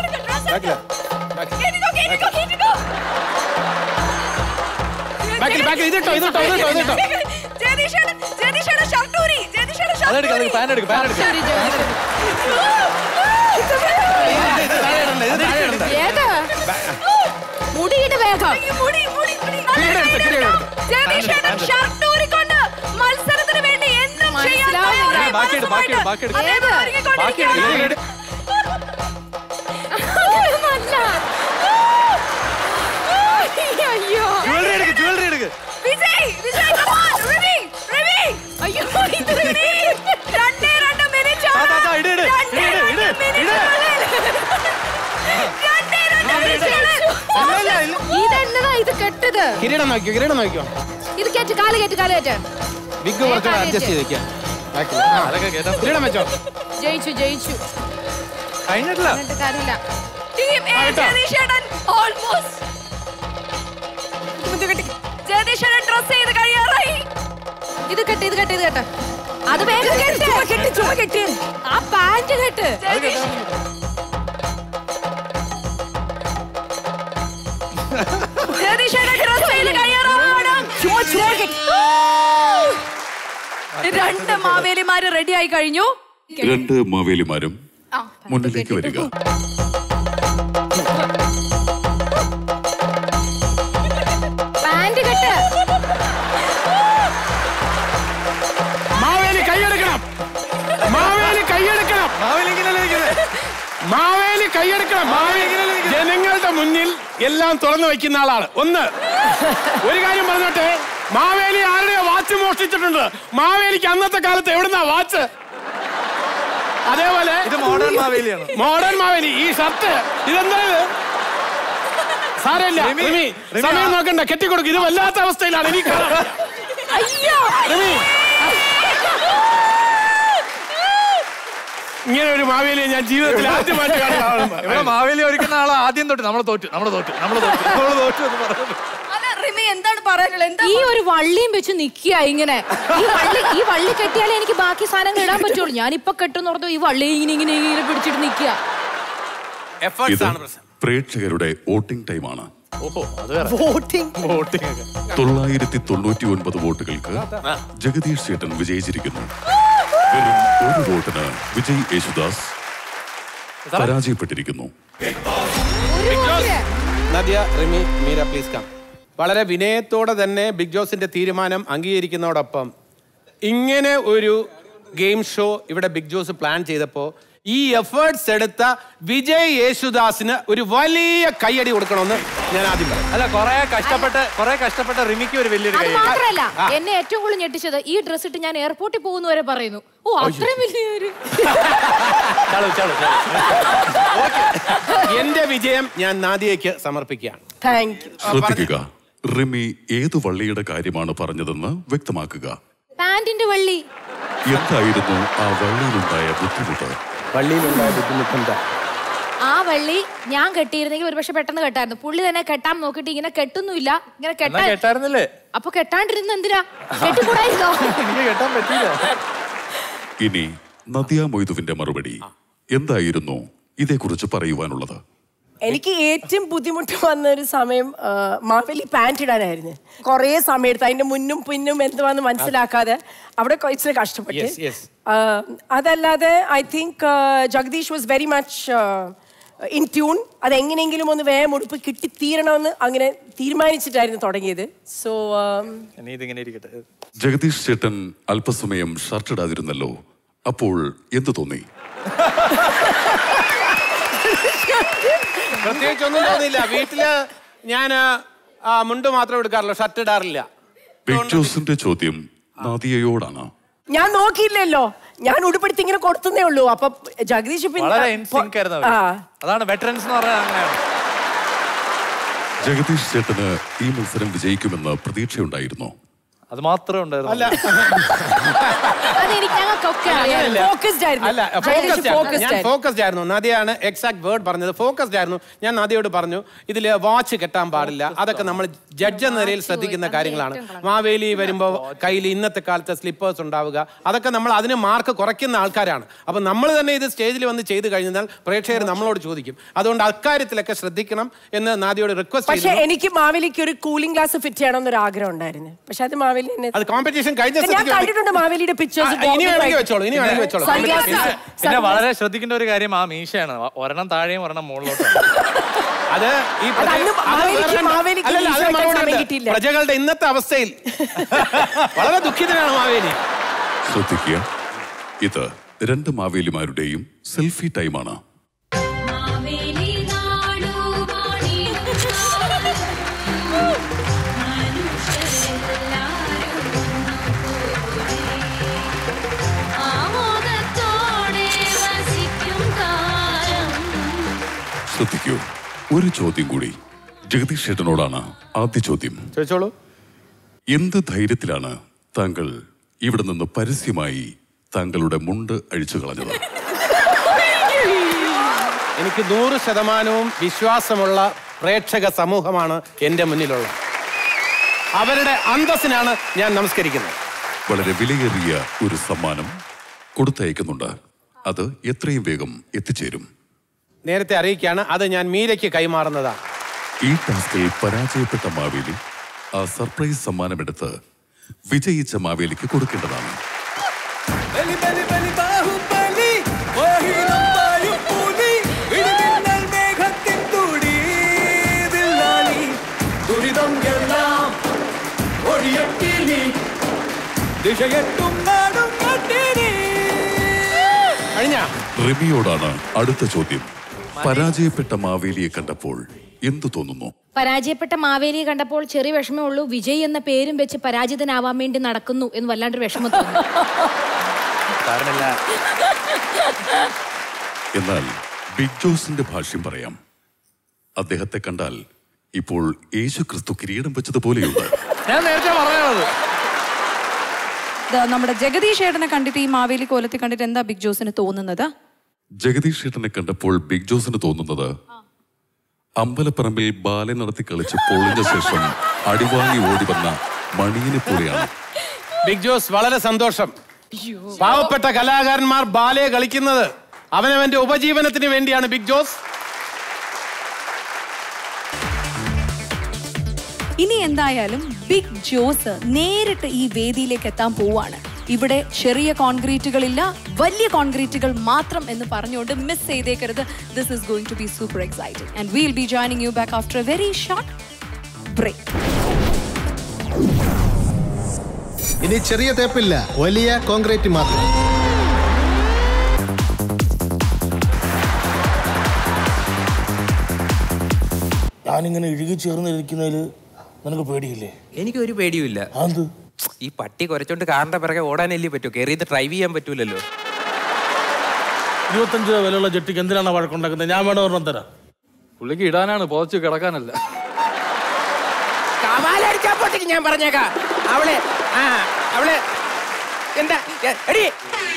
[SPEAKER 3] ബാക്കിൽ ബാക്കിൽ ഇതിട്ടോ ഇതിട്ടോ ഇതിട്ടോ ഇതിട്ടോ
[SPEAKER 1] അതെടുക്ക അതെടുക്ക പാൻ എടുക്ക പാൻ എടുക്ക
[SPEAKER 3] ഇത് താഴെ ഇടണ്ട ഇത് താഴെ ഇടണ്ട
[SPEAKER 5] ഏത് മുടിയുടെ വേഗം
[SPEAKER 2] മത്സരത്തിന് വേണ്ടി എന്തും ചെയ്യാൻ
[SPEAKER 5] മനസ്സിലാവുന്നില്ല.
[SPEAKER 2] തയ്യാറായി
[SPEAKER 1] ബാക്കി എടു, ബാക്കി എടു, ബാക്കി എടു.
[SPEAKER 2] അദ്ദേഹം
[SPEAKER 5] ഏത്?
[SPEAKER 2] ഒരുങ്ങിക്കൊണ്ടിരിക്കുകയാണ്.
[SPEAKER 5] നല്ല അയ്യോ
[SPEAKER 3] ജ്വല്ലറി എടുക്ക് ജ്വല്ലറി എടുക്ക്
[SPEAKER 2] വിജയ് വിജയ് come on, റിമി, റിമി. അയ്യോ ഇത് റിമി. രണ്ടേ രണ്ട് മിനിറ്റ് ആണ്.
[SPEAKER 3] താ, താ, ഇട്, ഇട്,
[SPEAKER 2] രണ്ടേ
[SPEAKER 3] ഇട്,
[SPEAKER 2] രണ്ട്
[SPEAKER 3] ഇട്,
[SPEAKER 2] മിനിറ്റിനുള്ളിൽ. രണ്ടേ രണ്ട് മിനിറ്റിനുള്ളിൽ.
[SPEAKER 3] ഇല്ല, ഇല്ല, ഇല്ല.
[SPEAKER 5] ഇതെന്നതാ ഇത് കെട്ടത്
[SPEAKER 3] കിരീടം നോക്കിയോ കിരീടം നോക്കിയോ
[SPEAKER 5] ഇത് കെട്ട് കാല് കെട്ട് കാല് കെട്ട്
[SPEAKER 3] ബിഗ് കുറച്ചുകൂടെ അഡ്ജസ്റ്റ് ചെയ്തേക്കാം ബാക്കിൽ ആ
[SPEAKER 1] അതൊക്കെ കേട്ടാ
[SPEAKER 3] കിരീടം വെച്ചോ
[SPEAKER 5] ജയിച്ചു ജയിച്ചു
[SPEAKER 1] കഴിഞ്ഞിട്ടില്ല
[SPEAKER 5] എന്നിട്ട് കാര്യമില്ല
[SPEAKER 2] Team A, ജഗദീഷ് ചേട്ടൻ almost. ജഗദീഷ് ചേട്ടൻ dress ചെയ്ത് കഴിയാറായി.
[SPEAKER 5] ഇത് കെട്ട് ഇത് കെട്ട് ഇത് കെട്ട് അത് വേഗം കെട്ട് കെട്ടി ചുമ കെട്ടി ആ പാന്റ് കെട്ട്
[SPEAKER 2] ജഗദീഷ് ജഗദീഷ് ചേട്ടൻ dress ചെയ്ത് കഴിയാറാവാണ്. രണ്ട് മാവേലിമാര് റെഡി ആയി കഴിഞ്ഞു
[SPEAKER 9] രണ്ട് മാവേലിമാരും
[SPEAKER 2] ആ,
[SPEAKER 9] മുന്നിലേക്ക് വരിക
[SPEAKER 5] പാന്റ് കെട്ട്
[SPEAKER 10] മാവേലി കൈയെടുക്കണം മാവേലി കൈയെടുക്കണം മാവേലി കൈയെടുക്കണം മാവേലി ജനങ്ങളുടെ മുന്നിൽ എല്ലാം തുറന്നു വെക്കുന്ന ആളാണ് ഒന്ന് ഒരു കാര്യം പറഞ്ഞോട്ടെ മാവേലി ആരുടെയോ വാച്ച് മോഷ്ടിച്ചിട്ടുണ്ട് മാവേലിക്ക് അന്നത്തെ കാലത്ത് എവിടുന്നാ വാച്ച് അതേപോലെ
[SPEAKER 13] ഇത് modern മാവേലിയാണ്.
[SPEAKER 10] മോഡേൺ മാവേലി ഈ ഷർട്ട് ഇതെന്താ ഇത് സാരമില്ല
[SPEAKER 13] റിമി,
[SPEAKER 10] റിമി
[SPEAKER 13] റിമി,
[SPEAKER 10] സമയം
[SPEAKER 13] ആ-
[SPEAKER 10] നോക്കണ്ട കെട്ടിക്കൊടുക്കും ഇത് വല്ലാത്ത അവസ്ഥയിലാണ് എനിക്ക് കാണാൻ വയ്യ.
[SPEAKER 2] അയ്യോ
[SPEAKER 10] റിമി ഇങ്ങനെ ഒരു മാവേലിയെ ഞാൻ ജീവിതത്തിൽ ആദ്യമായിട്ട് കാണുന്നതാണ്
[SPEAKER 13] ഇവിടെ മാവേലി ഒരുക്കുന്ന ആളെ ആദ്യം തൊട്ട് നമ്മളെ തോറ്റു നമ്മളെ തോറ്റു നമ്മളെ തോറ്റു നമ്മളെ തോറ്റു എന്ന് പറഞ്ഞു
[SPEAKER 2] അല്ല റിമി എന്താണ് പറയാനുള്ളത് എന്താ
[SPEAKER 5] ഈ ഒരു വള്ളിയും വെച്ച് നിക്കുക ഇങ്ങനെ ഈ വള്ളി ഈ വള്ളി കെട്ടിയാലേ എനിക്ക് ബാക്കി സാധനങ്ങൾ ഇടാൻ പറ്റുള്ളൂ ഞാൻ ഇപ്പൊ കെട്ടുന്ന ഓർത്തു ഈ വള്ളി ഇങ്ങനെ ഇങ്ങനെ ഇങ്ങനെ പിടിച്ചിട്ട് നിക്കുക
[SPEAKER 3] എഫേർട്സ്
[SPEAKER 9] ഇത്
[SPEAKER 3] ആണ് പ്രശ്നം
[SPEAKER 9] പ്രേക്ഷകരുടെ വോട്ടിംഗ് ടൈമാണ്
[SPEAKER 1] ഓഹോ അത് വേറെ
[SPEAKER 6] വോട്ടിംഗ്
[SPEAKER 1] വോട്ടിംഗ് ഒക്കെ
[SPEAKER 9] തൊള്ളായിരത്തി തൊണ്ണൂറ്റി ഒൻപത് വോട്ടുകൾക്ക് ജഗദീഷ് ചേട്ടൻ വിജയിച്ചിരിക്കുന്നു വെറും ഒരു വോട്ടിന് വിജയ് യേശുദാസ് പരാജയപ്പെട്ടിരിക്കുന്നു
[SPEAKER 3] നദിയ റിമി മീര പ്ലീസ് കം വളരെ വിനയത്തോടെ തന്നെ ബിഗ് ജോസിന്റെ തീരുമാനം അംഗീകരിക്കുന്നതോടൊപ്പം ഇങ്ങനെ ഒരു ഗെയിം ഷോ ഇവിടെ ബിഗ് ജോസ് പ്ലാൻ ചെയ്തപ്പോൾ ഈ എഫേർട്സ് എടുത്ത വിജയ് യേശുദാസിന് ഒരു വലിയ കൈയടി കൊടുക്കണമെന്ന് ഞാൻ ആദ്യം പറയാം
[SPEAKER 13] അല്ല കൊറേ കഷ്ടപ്പെട്ട് കൊറേ കഷ്ടപ്പെട്ട റിമിക്ക് ഒരു വലിയൊരു
[SPEAKER 5] അത്
[SPEAKER 13] കൈ
[SPEAKER 5] മാത്രല്ല
[SPEAKER 3] ആ.
[SPEAKER 5] എന്നെ ഏറ്റവും കൂടുതൽ ഞെട്ടിച്ചത് ഈ ഡ്രസ് ഇട്ട് ഞാൻ എയർപോർട്ടിൽ പോകുന്ന വരെ പറയുന്നു ഓ അത്രയും വലിയൊരു
[SPEAKER 1] ചാളു ചാളു ചാളു
[SPEAKER 3] എന്റെ വിജയം ഞാൻ നാദിയയ്ക്ക് സമർപ്പിക്കുകയാണ്
[SPEAKER 6] താങ്ക് യു
[SPEAKER 9] ശ്രദ്ധിക്കുക റിമി ഏതു വള്ളിയുടെ കാര്യമാണ് പറഞ്ഞതെന്ന് വ്യക്തമാക്കുക
[SPEAKER 5] പാന്റിന്റെ വള്ളി
[SPEAKER 9] എന്തായിരുന്നു ആ വള്ളിയിലുണ്ടായ ബുദ്ധിമുട്ട്
[SPEAKER 3] പള്ളിയിലുണ്ടായ ബുദ്ധിമുട്ടുണ്ട്
[SPEAKER 5] ആ വള്ളി ഞാൻ കെട്ടിയിരുന്നെങ്കിൽ ഒരുപക്ഷെ പെട്ടെന്ന് കെട്ടായിരുന്നു പുള്ളി തന്നെ കെട്ടാൻ നോക്കിയിട്ട് ഇങ്ങനെ കെട്ടുന്നില്ല ഇങ്ങനെ
[SPEAKER 13] എന്നാ
[SPEAKER 5] കെട്ടാൻ
[SPEAKER 13] കേട്ടായിരുന്നില്ലേ
[SPEAKER 5] അപ്പൊ കെട്ടാണ്ടിരുന്ന എന്തിനാ കെട്ടിക്കൂടായിരുന്നോ
[SPEAKER 13] എനിക്ക് കേട്ടാൻ പറ്റിയില്ല
[SPEAKER 9] ഇനി നദിയ മൊയ്തുവിന്റെ മറുപടി എന്തായിരുന്നു ഇതേക്കുറിച്ച് പറയുവാനുള്ളത്
[SPEAKER 6] എനിക്ക് ഏറ്റവും ബുദ്ധിമുട്ട് വന്ന ഒരു സമയം ആ, മാവേലി പാൻറ് ഇടാനായിരുന്നു കുറേ സമയം എടുത്ത് അതിന്റെ മുന്നും പിന്നും എന്തുവാന്ന് മനസ്സിലാക്കാതെ അവിടെ കൊ- ഇച്ചിരി കഷ്ടപ്പെട്ടു
[SPEAKER 3] Yes, yes.
[SPEAKER 6] ആ, അതല്ലാതെ I think Jagadeesh was very much in tune അതെങ്ങനെയെങ്കിലും ഒന്ന് വേഗം ഉടുപ്പ് കിട്ടി തീരണമെന്ന് അങ്ങനെ തീരുമാനിച്ചിട്ടായിരുന്നു തുടങ്ങിയത് സോ
[SPEAKER 13] ഇനി ഇതിങ്ങനെ ഇരിക്കട്ടെ
[SPEAKER 9] ജഗദീഷ് ചേട്ടൻ അല്പസമയം ഷർട്ട് ഇടാതിരുന്നല്ലോ അപ്പോൾ എന്തു തോന്നി
[SPEAKER 3] പ്രത്യേകിച്ച് ഒന്നും തോന്നിയില്ല വീട്ടില് ഞാൻ മുണ്ട് മാത്രം എടുക്കാറുള്ളൂ ഷർട്ട് ഇടാറില്ല
[SPEAKER 9] ബിഗ് ജോസിന്റെ ചോദ്യം നാദിയയോടാണ്
[SPEAKER 6] ഞാൻ നോക്കിയില്ലല്ലോ ഞാൻ ഉടുപ്പെടുത്ത് ഇങ്ങനെ കൊടുത്തേ ഉള്ളൂ അപ്പൊ ജഗദീഷ് പിന്നെ
[SPEAKER 13] വളരെ ഇൻസിങ്ക് ആയിരുന്നു അവര്.
[SPEAKER 6] ആ
[SPEAKER 13] അതാണ് വെറ്ററൻസ് എന്ന് പറഞ്ഞാൽ അങ്ങനെയാണ്
[SPEAKER 9] ജഗദീഷ് ചേട്ടന് ഈ മത്സരം വിജയിക്കുമെന്ന് പ്രതീക്ഷയുണ്ടായിരുന്നോ
[SPEAKER 13] അത് മാത്രമേ ഉണ്ടായിരുന്നു
[SPEAKER 5] അതെനിക്ക് ഞങ്ങൾക്കൊക്കെ അറിയാം
[SPEAKER 6] ഫോക്കസ്ഡ് ആയിരുന്നു
[SPEAKER 3] അല്ല
[SPEAKER 6] ജഗദീഷ്
[SPEAKER 3] ഫോക്കസ്ഡ്
[SPEAKER 6] focused
[SPEAKER 3] ഞാൻ
[SPEAKER 6] ആയിരുന്നു.
[SPEAKER 3] ഫോക്കസ്ഡ് ആയിരുന്നു നദിയാണ് എക്സാക്ട് വേർഡ് പറഞ്ഞത് ഫോക്കസ്ഡ് ആയിരുന്നു ഞാൻ നദിയോട് പറഞ്ഞു ഇതിൽ വാച്ച് കെട്ടാൻ പാടില്ല അതൊക്കെ നമ്മൾ ജഡ്ജ് എന്ന നിലയിൽ ശ്രദ്ധിക്കുന്ന കാര്യങ്ങളാണ് മാവേലി വരുമ്പോൾ കയ്യിൽ ഇന്നത്തെ കാലത്തെ സ്ലിപ്പേഴ്സ് ഉണ്ടാവുക അതൊക്കെ നമ്മൾ അതിന് മാർക്ക് കുറയ്ക്കുന്ന ആൾക്കാരാണ് അപ്പം നമ്മൾ തന്നെ ഇത് സ്റ്റേജിൽ വന്ന് ചെയ്ത് കഴിഞ്ഞാൽ പ്രേക്ഷകർ നമ്മളോട് ചോദിക്കും അതുകൊണ്ട് അക്കാര്യത്തിലൊക്കെ ശ്രദ്ധിക്കണം എന്ന് നാദിയോട് റിക്വസ്റ്റ്
[SPEAKER 6] പക്ഷെ
[SPEAKER 3] ചെയ്തു
[SPEAKER 6] എനിക്ക് മാവേലിക്ക് ഒരു കൂളിംഗ് ഗ്ലാസ് ഫിറ്റ് ചെയ്യണം എന്നൊരു ആഗ്രഹം ഉണ്ടായിരുന്നു പക്ഷെ അത് മാവേലി എന്നെ-
[SPEAKER 3] അത് കോമ്പറ്റീഷൻ കഴിഞ്ഞ
[SPEAKER 6] ഞാൻ
[SPEAKER 3] സ്ഥിതിക്ക്
[SPEAKER 6] കണ്ടിട്ടുണ്ട് മാവേലിയുടെ
[SPEAKER 3] ആ,
[SPEAKER 6] പിക്ചേഴ്സ്
[SPEAKER 3] ഇനി വേണമെങ്കിൽ വെച്ചോളൂ ഇനി വേണമെങ്കിൽ വെച്ചോളൂ
[SPEAKER 6] Sunglasses.
[SPEAKER 3] പിന്നെ-
[SPEAKER 13] പിന്നെ വളരെ ശ്രദ്ധിക്കേണ്ട ഒരു കാര്യം ആ മീശയാണ് ഒരെണ്ണം താഴെയും ഒരെണ്ണം മുകളിലോട്ടും
[SPEAKER 3] അത് ഈ പ്രജ-
[SPEAKER 6] അന്ന്
[SPEAKER 3] അത്
[SPEAKER 6] മാവേലിക്ക്
[SPEAKER 3] വേറെ-
[SPEAKER 6] മാവേലിക്ക്
[SPEAKER 3] അല്ലല്ല,
[SPEAKER 6] മീശ
[SPEAKER 3] അതിന്
[SPEAKER 6] വെക്കാൻ
[SPEAKER 3] മറുപടി
[SPEAKER 6] സമയം
[SPEAKER 3] ഉണ്ട്.
[SPEAKER 6] കിട്ടിയില്ല.
[SPEAKER 3] പ്രജകളുടെ ഇന്നത്തെ അവസ്ഥയിൽ വളരെ ദുഃഖിതനാണ് മാവേലി
[SPEAKER 9] ശ്രദ്ധിക്കുക ഇത് രണ്ട് മാവേലിമാരുടെയും സെൽഫി ടൈമാണ്
[SPEAKER 7] മാവേലി നാടു ആമോദത്തോടെ വസിക്കും കാലം
[SPEAKER 9] ശ്രദ്ധിക്കൂ ഒരു ചോദ്യം കൂടി ജഗദീഷ് ചേട്ടനോടാണ് ആദ്യ ചോദ്യം
[SPEAKER 3] ചോദിച്ചോളൂ
[SPEAKER 9] എന്ത് ധൈര്യത്തിലാണ് താങ്കൾ ഇവിടെ നിന്ന് പരസ്യമായി താങ്കളുടെ മുണ്ട് അഴിച്ചു കളഞ്ഞത്
[SPEAKER 3] എനിക്ക് നൂറ് ശതമാനവും വിശ്വാസമുള്ള പ്രേക്ഷക സമൂഹമാണ് എൻ്റെ മുന്നിലുള്ളത് അവരുടെ അന്തസ്സിനാണ് ഞാൻ നമസ്കരിക്കുന്നത്
[SPEAKER 9] വളരെ വിലയേറിയ ഒരു സമ്മാനം കൊടുത്തയക്കുന്നുണ്ട് അത് എത്രയും വേഗം എത്തിച്ചേരും
[SPEAKER 3] നേരത്തെ അറിയിക്കുകയാണ് അത് ഞാൻ മീരയ്ക്ക് കൈമാറുന്നതാണ്
[SPEAKER 9] ഈ ടാസ്കിൽ പരാജയപ്പെട്ട മാവേലി ആ സർപ്രൈസ് സമ്മാനമെടുത്ത് വിജയിച്ച മാവേലിക്ക് കൊടുക്കേണ്ടതാണ്
[SPEAKER 4] ബലി ബലി ബലി ബാഹുബലി മോഹിനം പായും പുലി ഇടിമിന്നൽ മേഘത്തിൻ തുടി ദില്ലാലി ദുരിതം എല്ലാം ഒഴിയട്ടിനി ദിശയെട്ടും നാടും കട്ടിനി
[SPEAKER 3] കഴിഞ്ഞ
[SPEAKER 9] റിമിയോടാണ് അടുത്ത ചോദ്യം പരാജയപ്പെട്ട മാവേലിയെ കണ്ടപ്പോൾ എന്തു തോന്നുന്നു
[SPEAKER 5] പരാജയപ്പെട്ട മാവേലി കണ്ടപ്പോൾ ചെറിയ വിഷമേ ഉള്ളൂ വിജയ് എന്ന പേരും വെച്ച് പരാജിതനാവാൻ വേണ്ടി നടക്കുന്നു എന്ന് വല്ലാണ്ടൊരു വിഷമം തോന്നി
[SPEAKER 13] കാരണല്ല
[SPEAKER 9] എന്നാൽ ബിഗ് ജോസിന്റെ ഭാഷ്യം പറയാം അദ്ദേഹത്തെ കണ്ടാൽ ഇപ്പോൾ യേശു ക്രിസ്തു കിരീടം വെച്ചതുപോലെയുണ്ട്
[SPEAKER 13] ഞാൻ നേരത്തെ പറഞ്ഞത്
[SPEAKER 2] ദാ നമ്മുടെ ജഗദീഷ് ഏട്ടനെ കണ്ടിട്ട് ഈ മാവേലി കോലത്തിൽ കണ്ടിട്ട് എന്താ ബിഗ് ജോസിന് തോന്നുന്നത്
[SPEAKER 9] ജഗദീഷ് ചേട്ടനെ കണ്ടപ്പോൾ ബിഗ് ജോസിന് തോന്നുന്നത് അമ്പലപ്പറമ്പിൽ ബാലെ നടത്തി കളിച്ച് പൊളിഞ്ഞ ശേഷം അടിവാങ്ങി ഓടി വന്ന മണിയനെ പോലെയാണ്
[SPEAKER 3] ബിഗ് ജോസ് വളരെ സന്തോഷം പാവപ്പെട്ട കലാകാരന്മാർ ബാലെ കളിക്കുന്നത് അവനവന്റെ ഉപജീവനത്തിന് വേണ്ടിയാണ് ബിഗ് ജോസ്
[SPEAKER 2] ഇനി എന്തായാലും ബിഗ് ജോസ് നേരിട്ട് ഈ വേദിയിലേക്ക് എത്താൻ പോവാണ് ഇവിടെ ചെറിയ കോൺക്രീറ്റുകളില്ല വലിയ കോൺക്രീറ്റുകൾ മാത്രം എന്ന് പറഞ്ഞുകൊണ്ട് മിസ് ചെയ്തേക്കരുത് this is going to be super exciting and will be joining you back after a very short break
[SPEAKER 11] ഇനി ചെറിയ തേപ്പില്ല വലിയ കോൺക്രീറ്റ് മാത്രം
[SPEAKER 14] ഞാനിങ്ങനെ ഇഴുകി ചേർന്നിരിക്കുന്നതിൽ നിനക്ക് പേടിയില്ലേ
[SPEAKER 12] എനിക്കൊരു പേടിയുമില്ല ഈ പട്ടി കുരച്ചോണ്ട് കാറിന്റെ പിറകെ ഓടാനല്ലേ പറ്റൂ കയറിയത് ഡ്രൈവ് ചെയ്യാൻ പറ്റൂലല്ലോ
[SPEAKER 14] ഇരുപത്തഞ്ച് രൂപ വിലയുള്ള ജെട്ടിക്ക് എന്തിനാണ് വഴക്കുണ്ടാക്കുന്നത് ഞാൻ വേണം ഒരെണ്ണം തരാം
[SPEAKER 13] പുള്ളിക്ക് ഇടാനാണ് പുതച്ച് കിടക്കാനല്ല
[SPEAKER 12] കവാലടിച്ചാ പൊട്ടിക്ക് ഞാൻ പറഞ്ഞേക്കാം അവളെ ആ അവളെ എന്താ എ- എടി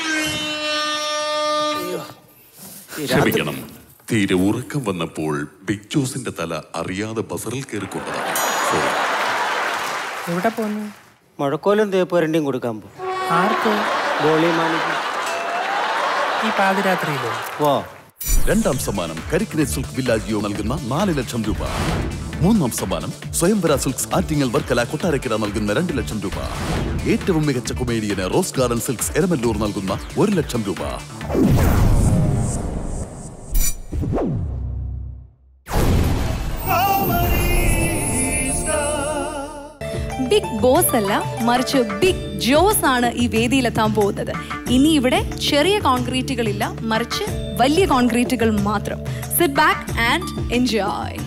[SPEAKER 9] ക്ഷമിക്കണം തീരെ ഉറക്കം വന്നപ്പോൾ ബിഗ് ജോസിന്റെ തല അറിയാതെ ബസറിൽ കയറിക്കൊണ്ടതാണ് സോറി
[SPEAKER 15] എവിടെ പോന്നു
[SPEAKER 16] മുഴക്കോലും തേപ്പ് വരണ്ടിയും കൊടുക്കാൻ പോകും
[SPEAKER 15] ആർക്ക്
[SPEAKER 16] ബോളി മാണിക്ക്
[SPEAKER 15] ഈ പാതിരാത്രിയിലോ
[SPEAKER 16] ഓ
[SPEAKER 17] രണ്ടാം സമ്മാനം കരിക്കിനെ സിൽക്ക് വില്ലാജിയോ നൽകുന്ന നാല് ലക്ഷം രൂപ മൂന്നാം സമ്മാനം സ്വയംവര സിൽക്സ് ആറ്റിങ്ങൽ വർക്കല കൊട്ടാരക്കര നൽകുന്ന രണ്ട് ലക്ഷം രൂപ ഏറ്റവും മികച്ച കൊമേഡിയന് റോസ് ഗാർഡൻ സിൽക്സ് എരമല്ലൂർ നൽകുന്ന ഒരു ലക്ഷം രൂപ
[SPEAKER 2] ബിഗ് ബോസ് അല്ല മറിച്ച് ബിഗ് ജോസ് ആണ് ഈ വേദിയിലെത്താൻ പോകുന്നത് ഇനി ഇവിടെ ചെറിയ കോൺക്രീറ്റുകളില്ല മറിച്ച് വലിയ കോൺക്രീറ്റുകൾ മാത്രം sit back and enjoy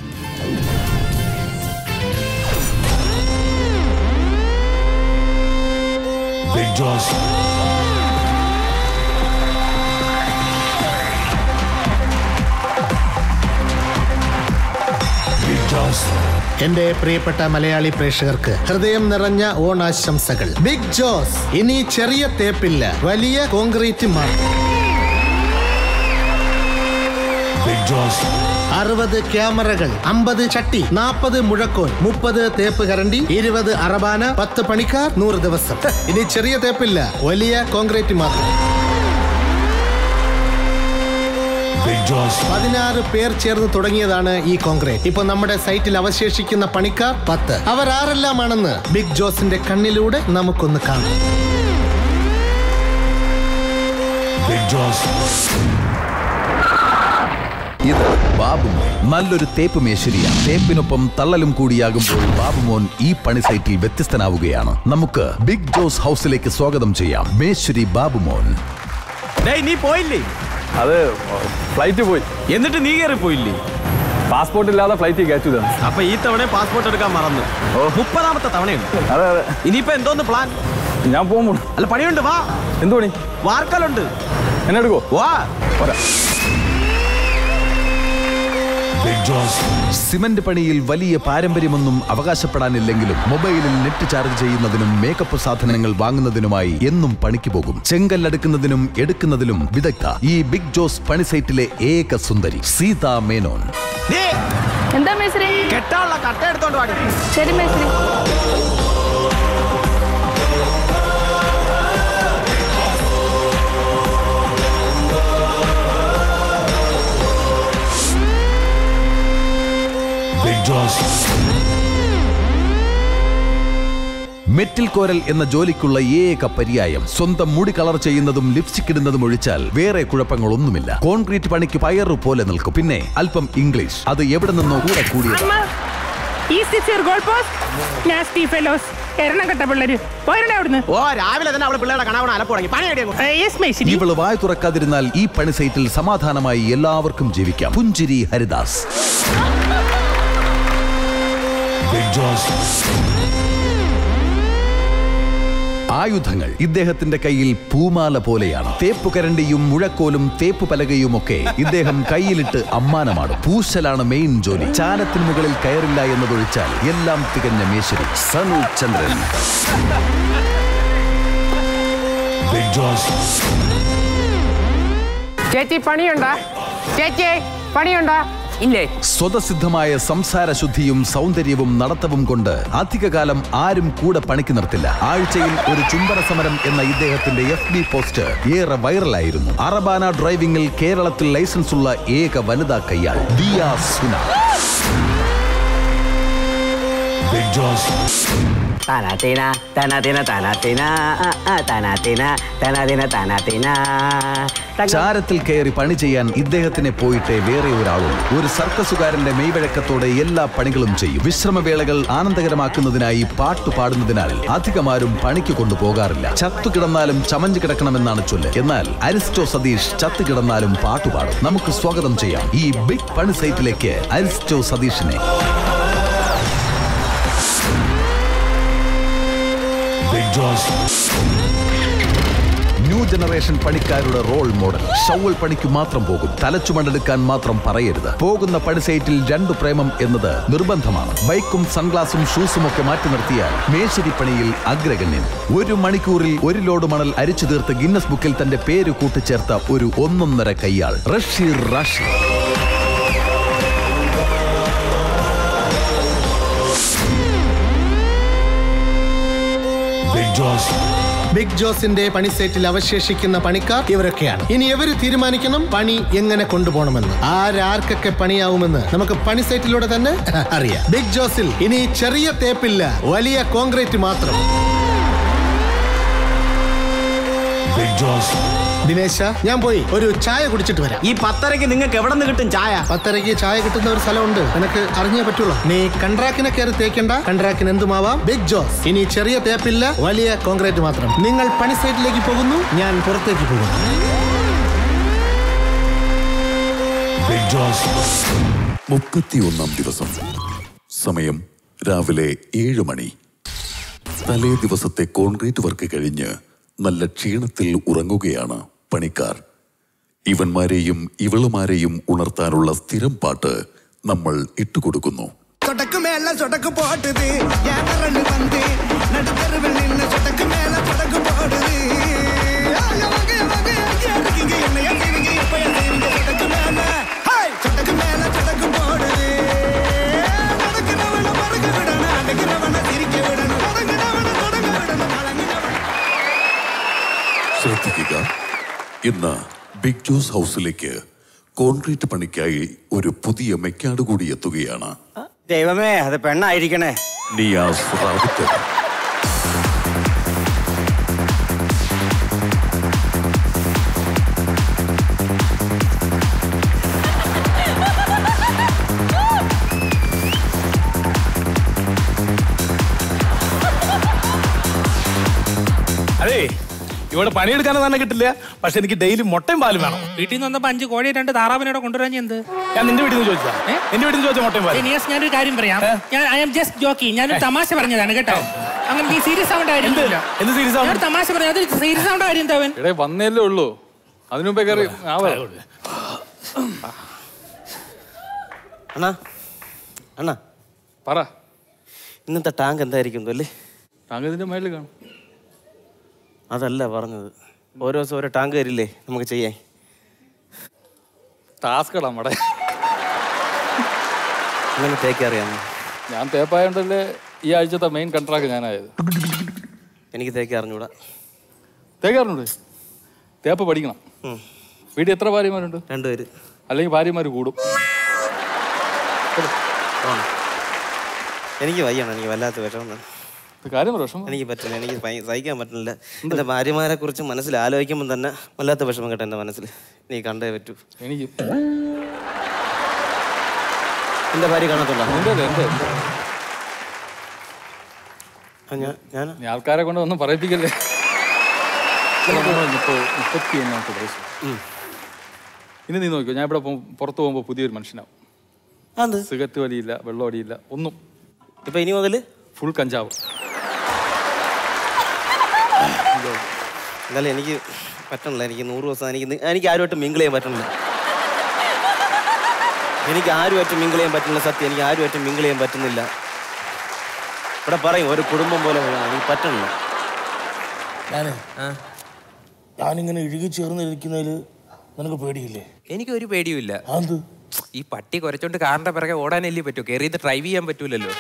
[SPEAKER 14] big Jose big Jose
[SPEAKER 11] എന്റെ പ്രിയപ്പെട്ട മലയാളി പ്രേക്ഷകർക്ക് ഹൃദയം നിറഞ്ഞ ഓണാശംസകൾ ബിഗ് ജോസ് ഇനി ചെറിയ തേപ്പില്ല വലിയ കോൺക്രീറ്റ് മാത്രം
[SPEAKER 14] ബിഗ് ജോസ്
[SPEAKER 11] അറുപത് ക്യാമറകൾ അമ്പത് ചട്ടി നാൽപ്പത് മുഴക്കോൽ മുപ്പത് തേപ്പ് കരണ്ടി ഇരുപത് അറബാന പത്ത് പണിക്കാർ നൂറ് ദിവസം ഇനി ചെറിയ തേപ്പില്ല വലിയ കോൺക്രീറ്റ് മാത്രം
[SPEAKER 14] ബിഗ് ജോസ്
[SPEAKER 11] പതിനാറ് പേർ ചേർന്ന് തുടങ്ങിയതാണ് ഈ കോൺക്രീറ്റ് ഇപ്പൊ നമ്മുടെ സൈറ്റിൽ അവശേഷിക്കുന്ന പണിക്കാർ പത്ത് അവർ ആരെല്ലാമാണെന്ന് ബിഗ് ജോസിന്റെ കണ്ണിലൂടെ നമുക്കൊന്ന് കാണാം
[SPEAKER 14] ബിഗ് ജോസ്
[SPEAKER 18] ഇത് ബാബുമോൻ നല്ലൊരു തേപ്പ് മേശരിയാണ് തേപ്പിനൊപ്പം തള്ളലും കൂടിയാകുമ്പോൾ ബാബുമോൻ ഈ പണി സൈറ്റിൽ വ്യത്യസ്തനാവുകയാണ് നമുക്ക് ബിഗ് ജോസ് ഹൗസിലേക്ക് സ്വാഗതം ചെയ്യാം മേശ്വരി ബാബുമോൻ
[SPEAKER 10] ഡേയ് നീ പോയില്ലേ അത് ഫ്ലൈറ്റ് പോയി എന്നിട്ട് നീ കയറി പോയില്ലേ പാസ്പോർട്ട് ഇല്ലാതെ ഫ്ലൈറ്റ് കയറ്റി തന്നെ
[SPEAKER 19] അപ്പൊ ഈ തവണ പാസ്പോർട്ട് എടുക്കാൻ മറന്നു മുപ്പതാമത്തെ തവണയുണ്ട്
[SPEAKER 10] അതെ അതെ
[SPEAKER 19] ഇനിയിപ്പോ എന്തോന്ന് പ്ലാൻ
[SPEAKER 10] ഞാൻ പോകുമ്പോൾ
[SPEAKER 19] അല്ല പണിയുണ്ട് വാ
[SPEAKER 10] എന്ത് പണി
[SPEAKER 19] വാർക്കലുണ്ട്
[SPEAKER 10] എന്നെ എടുക്കോ
[SPEAKER 19] വാ
[SPEAKER 10] പോരാ
[SPEAKER 14] ബിഗ് ജോസ്
[SPEAKER 18] സിമന്റ് പണിയിൽ വലിയ പാരമ്പര്യമൊന്നും അവകാശപ്പെടാനില്ലെങ്കിലും മൊബൈലിൽ നെറ്റ് ചാർജ് ചെയ്യുന്നതിനും മേക്കപ്പ് സാധനങ്ങൾ വാങ്ങുന്നതിനുമായി എന്നും പണിക്ക് പോകും ചെങ്കല്ലെടുക്കുന്നതിനും എടുക്കുന്നതിലും വിദഗ്ധ ഈ ബിഗ് ജോസ് പണി സൈറ്റിലെ ഏക സുന്ദരി സീത മേനോൻ
[SPEAKER 5] എന്താ മേശ്രി
[SPEAKER 19] കെട്ടാനുള്ള കട്ട എടുത്തോണ്ട് വാടി
[SPEAKER 5] ശരി മേശ്രി
[SPEAKER 14] ബിഗ് ജോസ്
[SPEAKER 18] മെറ്റിൽ കോരൽ എന്ന ജോലിക്കുള്ള ഏക പര്യായം സ്വന്തം മുടി കളർ ചെയ്യുന്നതും ലിപ്സ്റ്റിക് ഇടുന്നതും ഒഴിച്ചാൽ വേറെ കുഴപ്പങ്ങളൊന്നുമില്ല കോൺക്രീറ്റ് പണിക്ക് പയറു പോലെ നിൽക്കും പിന്നെ അല്പം ഇംഗ്ലീഷ് അത് എവിടെ നിന്നോ കൂടെ കൂടിയത്
[SPEAKER 20] east is your goal post nasty fellows എരണം കെട്ട പിള്ളേര് പോരണേ അവിടുന്ന്
[SPEAKER 19] ഓ രാവിലെ തന്നെ അവളെ പിള്ളേരുടെ കണാവണ അലപ്പ് തുടങ്ങി പണി
[SPEAKER 20] യെസ് മേശിരി
[SPEAKER 18] ഇവള് വായ തുറക്കാതിരുന്നാൽ ഈ പണി സൈറ്റിൽ സമാധാനമായി എല്ലാവർക്കും ജീവിക്കാം പുഞ്ചിരി ഹരിദാസ്
[SPEAKER 14] ബിഗ് ജോസ്
[SPEAKER 18] ആയുധങ്ങൾ ഇദ്ദേഹത്തിന്റെ കയ്യിൽ പൂമാല പോലെയാണ് തേപ്പുകരണ്ടിയും മുഴക്കോലും തേപ്പ് പലകയുമൊക്കെ ഇദ്ദേഹം കയ്യിലിട്ട് അമ്മാനമാണ് പൂശലാണ് മെയിൻ ജോലി ചാലത്തിന് മുകളിൽ കയറില്ല എന്നതൊഴിച്ചാൽ എല്ലാം തികഞ്ഞ മേശരി സനു ചന്ദ്രൻ
[SPEAKER 14] ബിഗ് ജോസ്
[SPEAKER 12] ചേച്ചി പണിയുണ്ടോ ചേച്ചി പണിയുണ്ടോ ഇല്ലേ
[SPEAKER 18] സ്വതസിദ്ധമായ സംസാര ശുദ്ധിയും സൗന്ദര്യവും നടത്തവും കൊണ്ട് അധികകാലം ആരും കൂടെ പണിക്ക് നിർത്തില്ല ആഴ്ചയിൽ ഒരു ചുംബന സമരം എന്ന ഇദ്ദേഹത്തിന്റെ എഫ് ബി പോസ്റ്റ് ഏറെ വൈറലായിരുന്നു അറബാന ഡ്രൈവിംഗിൽ കേരളത്തിൽ ലൈസൻസ് ഉള്ള ഏക വനിതാ കയ്യാൾ ദിയ സുന
[SPEAKER 14] ബിഗ് ജോസ്
[SPEAKER 21] തനാത്തിന തനാത്തിന തനാത്തിന ആ, ആ, തനാത്തിന തനാത്തിന തനാത്തിന
[SPEAKER 18] ചാരത്തിൽ കയറി പണി ചെയ്യാൻ ഇദ്ദേഹത്തിനെ പോയിട്ടേ വേറെ ഒരാളുള്ളൂ ഒരു സർക്കസുകാരന്റെ മെയ്വഴക്കത്തോടെ എല്ലാ പണികളും ചെയ്യും വിശ്രമവേളകൾ ആനന്ദകരമാക്കുന്നതിനായി പാട്ടു പാടുന്നതിനാൽ അധികമാരും പണിക്ക് കൊണ്ടുപോകാറില്ല ചത്തു കിടന്നാലും ചമഞ്ഞു കിടക്കണമെന്നാണ് ചൊല്ല് എന്നാൽ അരിസ്റ്റോ സതീഷ് ചത്തു കിടന്നാലും പാട്ടുപാടും നമുക്ക് സ്വാഗതം ചെയ്യാം ഈ ബിഗ് പണി സൈറ്റിലേക്ക് അരിസ്റ്റോ സതീഷിനെ
[SPEAKER 14] ബിഗ് ജോസ്
[SPEAKER 18] ന്യൂ ജനറേഷൻ പണിക്കാരുടെ റോൾ മോഡൽ ഷവൽ പണിക്ക് മാത്രം പോകും തലച്ചുമണ്ടെടുക്കാൻ മാത്രം പറയരുത് പോകുന്ന പണി സൈറ്റിൽ രണ്ടു പ്രേമം എന്നത് നിർബന്ധമാണ് ബൈക്കും സൺഗ്ലാസും ഷൂസും ഒക്കെ മാറ്റി നിർത്തിയാൽ മേശരി പണിയിൽ അഗ്രഗണ്യൻ ഒരു മണിക്കൂറിൽ ഒരു ലോഡ് മണൽ അരിച്ചു തീർത്ത് ഗിന്നസ് ബുക്കിൽ തന്റെ പേര് കൂട്ടിച്ചേർത്ത ഒരു ഒന്നൊന്നര കയ്യാൾ റഷീർ റാഷി
[SPEAKER 14] ബിഗ് ജോസ്
[SPEAKER 11] ബിഗ് ജോസിന്റെ പണിസൈറ്റിൽ അവശേഷിക്കുന്ന പണിക്കാർ ഇവരൊക്കെയാണ് ഇനി ഇവര് തീരുമാനിക്കണം പണി എങ്ങനെ കൊണ്ടുപോകണമെന്ന് ആരാർക്കൊക്കെ പണിയാവുമെന്ന് നമുക്ക് പണിസൈറ്റിലൂടെ തന്നെ അറിയാം ബിഗ് ജോസിൽ ഇനി ചെറിയ തേപ്പില്ല വലിയ കോൺക്രീറ്റ് മാത്രം
[SPEAKER 14] ബിഗ് ജോസ്
[SPEAKER 11] ദിനേശ ഞാൻ പോയി ഒരു ചായ കുടിച്ചിട്ട് വരാം
[SPEAKER 19] ഈ പത്തരയ്ക്ക് നിങ്ങൾക്ക് എവിടെ നിന്ന് കിട്ടും ചായ
[SPEAKER 11] പത്തരയ്ക്ക് ചായ കിട്ടുന്ന ഒരു സ്ഥലമുണ്ട് നിനക്ക് അറിഞ്ഞേ പറ്റുള്ളൂ നീ കൺട്രാക്കിനെ കയറി തേക്കണ്ട കൺട്രാക്കിന് എന്തുമാവാം ബിഗ് ജോസ് ഇനി ചെറിയ തേപ്പില്ല വലിയ കോൺക്രീറ്റ് മാത്രം നിങ്ങൾ പണി സൈറ്റിലേക്ക് പോകുന്നു ഞാൻ പുറത്തേക്ക് പോകുന്നു
[SPEAKER 14] ബിഗ് ജോസ്
[SPEAKER 9] മുപ്പത്തിയൊന്നാം ദിവസം സമയം രാവിലെ ഏഴ് മണി തലേ ദിവസത്തെ കോൺക്രീറ്റ് വർക്ക് കഴിഞ്ഞ് നല്ല ക്ഷീണത്തിൽ ഉറങ്ങുകയാണ് പണിക്കാർ ഇവന്മാരെയും ഇവളുമാരെയും ഉണർത്താനുള്ള സ്ഥിരം പാട്ട് നമ്മൾ ഇട്ടുകൊടുക്കുന്നു
[SPEAKER 4] சொடக்கு மேல சொடக்கு போட்டுது ஏனரன்னு வந்து நடுத்தருவில் நின்று சொடக்கு மேல சொடக்கு போடுது ஐயா, வாங்க, வாங்க, எங்கேயா இருக்கீங்க? என்னையா செய்வீங்க? எப்பயா செய்வீங்க? சொடக்கு மேல, ஹேய், சொடக்கு மேல சொடக்கு போடுது. நடக்கிறவனை மறக்க விடணும், அடக்கிறவனை சிரிக்க விடணும், தொடங்குனவனை தொடங்க விடணும், கலங்குனவனை
[SPEAKER 9] ശ്രദ്ധിക്കുക ഇന്ന് ബിഗ് ജോസ് ഹൗസിലേക്ക് കോൺക്രീറ്റ് പണിക്കായി ഒരു പുതിയ മെക്കാട് കൂടി എത്തുകയാണ്
[SPEAKER 16] ദൈവമേ അത് പെണ്ണായിരിക്കണേ
[SPEAKER 9] നിയാസ് റാബിറ്റ്
[SPEAKER 13] അതെ ഇവിടെ പണിയെടുക്കാൻ തന്നെ കിട്ടില്ല പക്ഷെ എനിക്ക് ഡെയിലി മുട്ടയും പാലും വേണം
[SPEAKER 15] വീട്ടിൽ നിന്ന് വന്നപ്പോ അഞ്ച് കോഴി രണ്ട് താറാവിനോടെ കൊണ്ടുവരാൻ എന്ത്
[SPEAKER 13] ഞാൻ നിന്റെ വീട്ടിൽ നിന്ന് ചോദിച്ചാ എന്റെ വീട്ടിൽ നിന്ന് ചോദിച്ച മുട്ടയും പാലും
[SPEAKER 15] നിയാസ് ഞാനൊരു കാര്യം പറയാം ഞാൻ ഐ എം ജസ്റ്റ് ജോക്കി ഞാനൊരു തമാശ പറഞ്ഞതാണ് കേട്ടോ അങ്ങനെ നീ സീരിയസ് ആവേണ്ട കാര്യം
[SPEAKER 13] എന്ത്? എന്ത് serious ആവണം?
[SPEAKER 15] ഞാൻ തമാശ പറഞ്ഞു അത് സീരിയസ് ആവേണ്ട കാര്യം എന്താ അവൻ
[SPEAKER 13] ഇവിടെ വന്നല്ലേ ഉള്ളൂ അതിനു മുമ്പേ കയറി
[SPEAKER 16] അണ്ണാ അണ്ണാ
[SPEAKER 13] പറ
[SPEAKER 16] ഇന്നത്തെ ടാങ്ക് എന്തായിരിക്കും അല്ലേ
[SPEAKER 13] ടാങ്ക് ഇതിന്റെ മേളിൽ കാണും
[SPEAKER 16] അതല്ല പറഞ്ഞത് ഓരോ ദിവസം ഓരോ ടാങ്ക് തരില്ലേ നമുക്ക് ചെയ്യാൻ
[SPEAKER 13] ടാസ്കടാ നമ്മടെ
[SPEAKER 16] അങ്ങനെ തേക്കറിയാമോ
[SPEAKER 13] ഞാൻ തേപ്പായോണ്ടല്ലേ ഈ ആഴ്ചത്തെ മെയിൻ കൺട്രാക്ട് ഞാനായത്
[SPEAKER 16] എനിക്ക് തേക്കാൻ അറിഞ്ഞൂടാ
[SPEAKER 13] തേക്കാറുണ്ട് തേപ്പ് പഠിക്കണം വീട്ടിൽ എത്ര ഭാര്യമാരുണ്ട്
[SPEAKER 16] രണ്ടുപേര്
[SPEAKER 13] അല്ലെങ്കിൽ ഭാര്യമാർ കൂടും
[SPEAKER 16] എനിക്ക് വയ്യാണ് എനിക്ക് വല്ലാത്ത വിഷമം തന്നെ.
[SPEAKER 13] കാര്യം വിഷമം
[SPEAKER 16] എനിക്ക് പറ്റില്ല എനിക്ക് ഭയ- സഹിക്കാൻ പറ്റുന്നില്ല എൻ്റെ ഭാര്യമാരെ കുറിച്ച് മനസ്സിൽ ആലോചിക്കുമ്പോൾ തന്നെ വല്ലാത്ത വിഷമം കേട്ടോ എൻ്റെ മനസ്സിൽ നീ കണ്ടേ പറ്റൂ
[SPEAKER 13] എനിക്ക്
[SPEAKER 16] എൻ്റെ ഭാര്യ കാണത്തുണ്ടോ
[SPEAKER 13] എൻ്റെ എൻ്റെ
[SPEAKER 16] ആ, ഞാൻ ഞാൻ
[SPEAKER 13] നീ ആൾക്കാരെ കൊണ്ട് ഒന്നും പറയിപ്പിക്കല്ലേ ഇപ്പോൾ മുപ്പത്തി ഒന്നാമത്തെ വയസ്സ് ഇനി നീ നോക്കിയോ ഞാൻ ഇവിടെ പോ- പുറത്ത് പോകുമ്പോൾ പുതിയൊരു മനുഷ്യനാവും സിഗരറ്റ് വലിയില്ല വെള്ളം അടിയില്ല ഒന്നും
[SPEAKER 16] ഇപ്പൊ ഇനി മുതൽ
[SPEAKER 10] ഫുൾ കഞ്ചാവ്
[SPEAKER 16] എന്നാലും എനിക്ക് പറ്റണില്ല എനിക്ക് നൂറ് ദിവസം എനിക്ക് നി- എനിക്ക് ആരുമായിട്ട് മിങ്കിൾ ചെയ്യാൻ പറ്റണില്ല എനിക്ക് ആരുമായിട്ട് മിങ്കിൾ ചെയ്യാൻ പറ്റുന്നില്ല സത്യം എനിക്ക് ആരുമായിട്ട് മിങ്കിൾ ചെയ്യാൻ പറ്റുന്നില്ല ഇവിടെ പറയും ഒരു കുടുംബം പോലെ വേണം. എനിക്ക് പറ്റണില്ല
[SPEAKER 13] ഞാനേ ഞാനിങ്ങനെ ഇഴുകി ചേർന്നിരിക്കുന്നതിൽ നിനക്ക് പേടിയില്ലേ
[SPEAKER 12] എനിക്ക് ഒരു പേടിയുമില്ല
[SPEAKER 13] അതെന്ത്
[SPEAKER 12] ഈ പട്ടി കുരച്ചോണ്ട് കാറിന്റെ പിറകെ ഓടാനല്ലേ പറ്റൂ കയറിയത് ഡ്രൈവ് ചെയ്യാൻ പറ്റൂലല്ലോ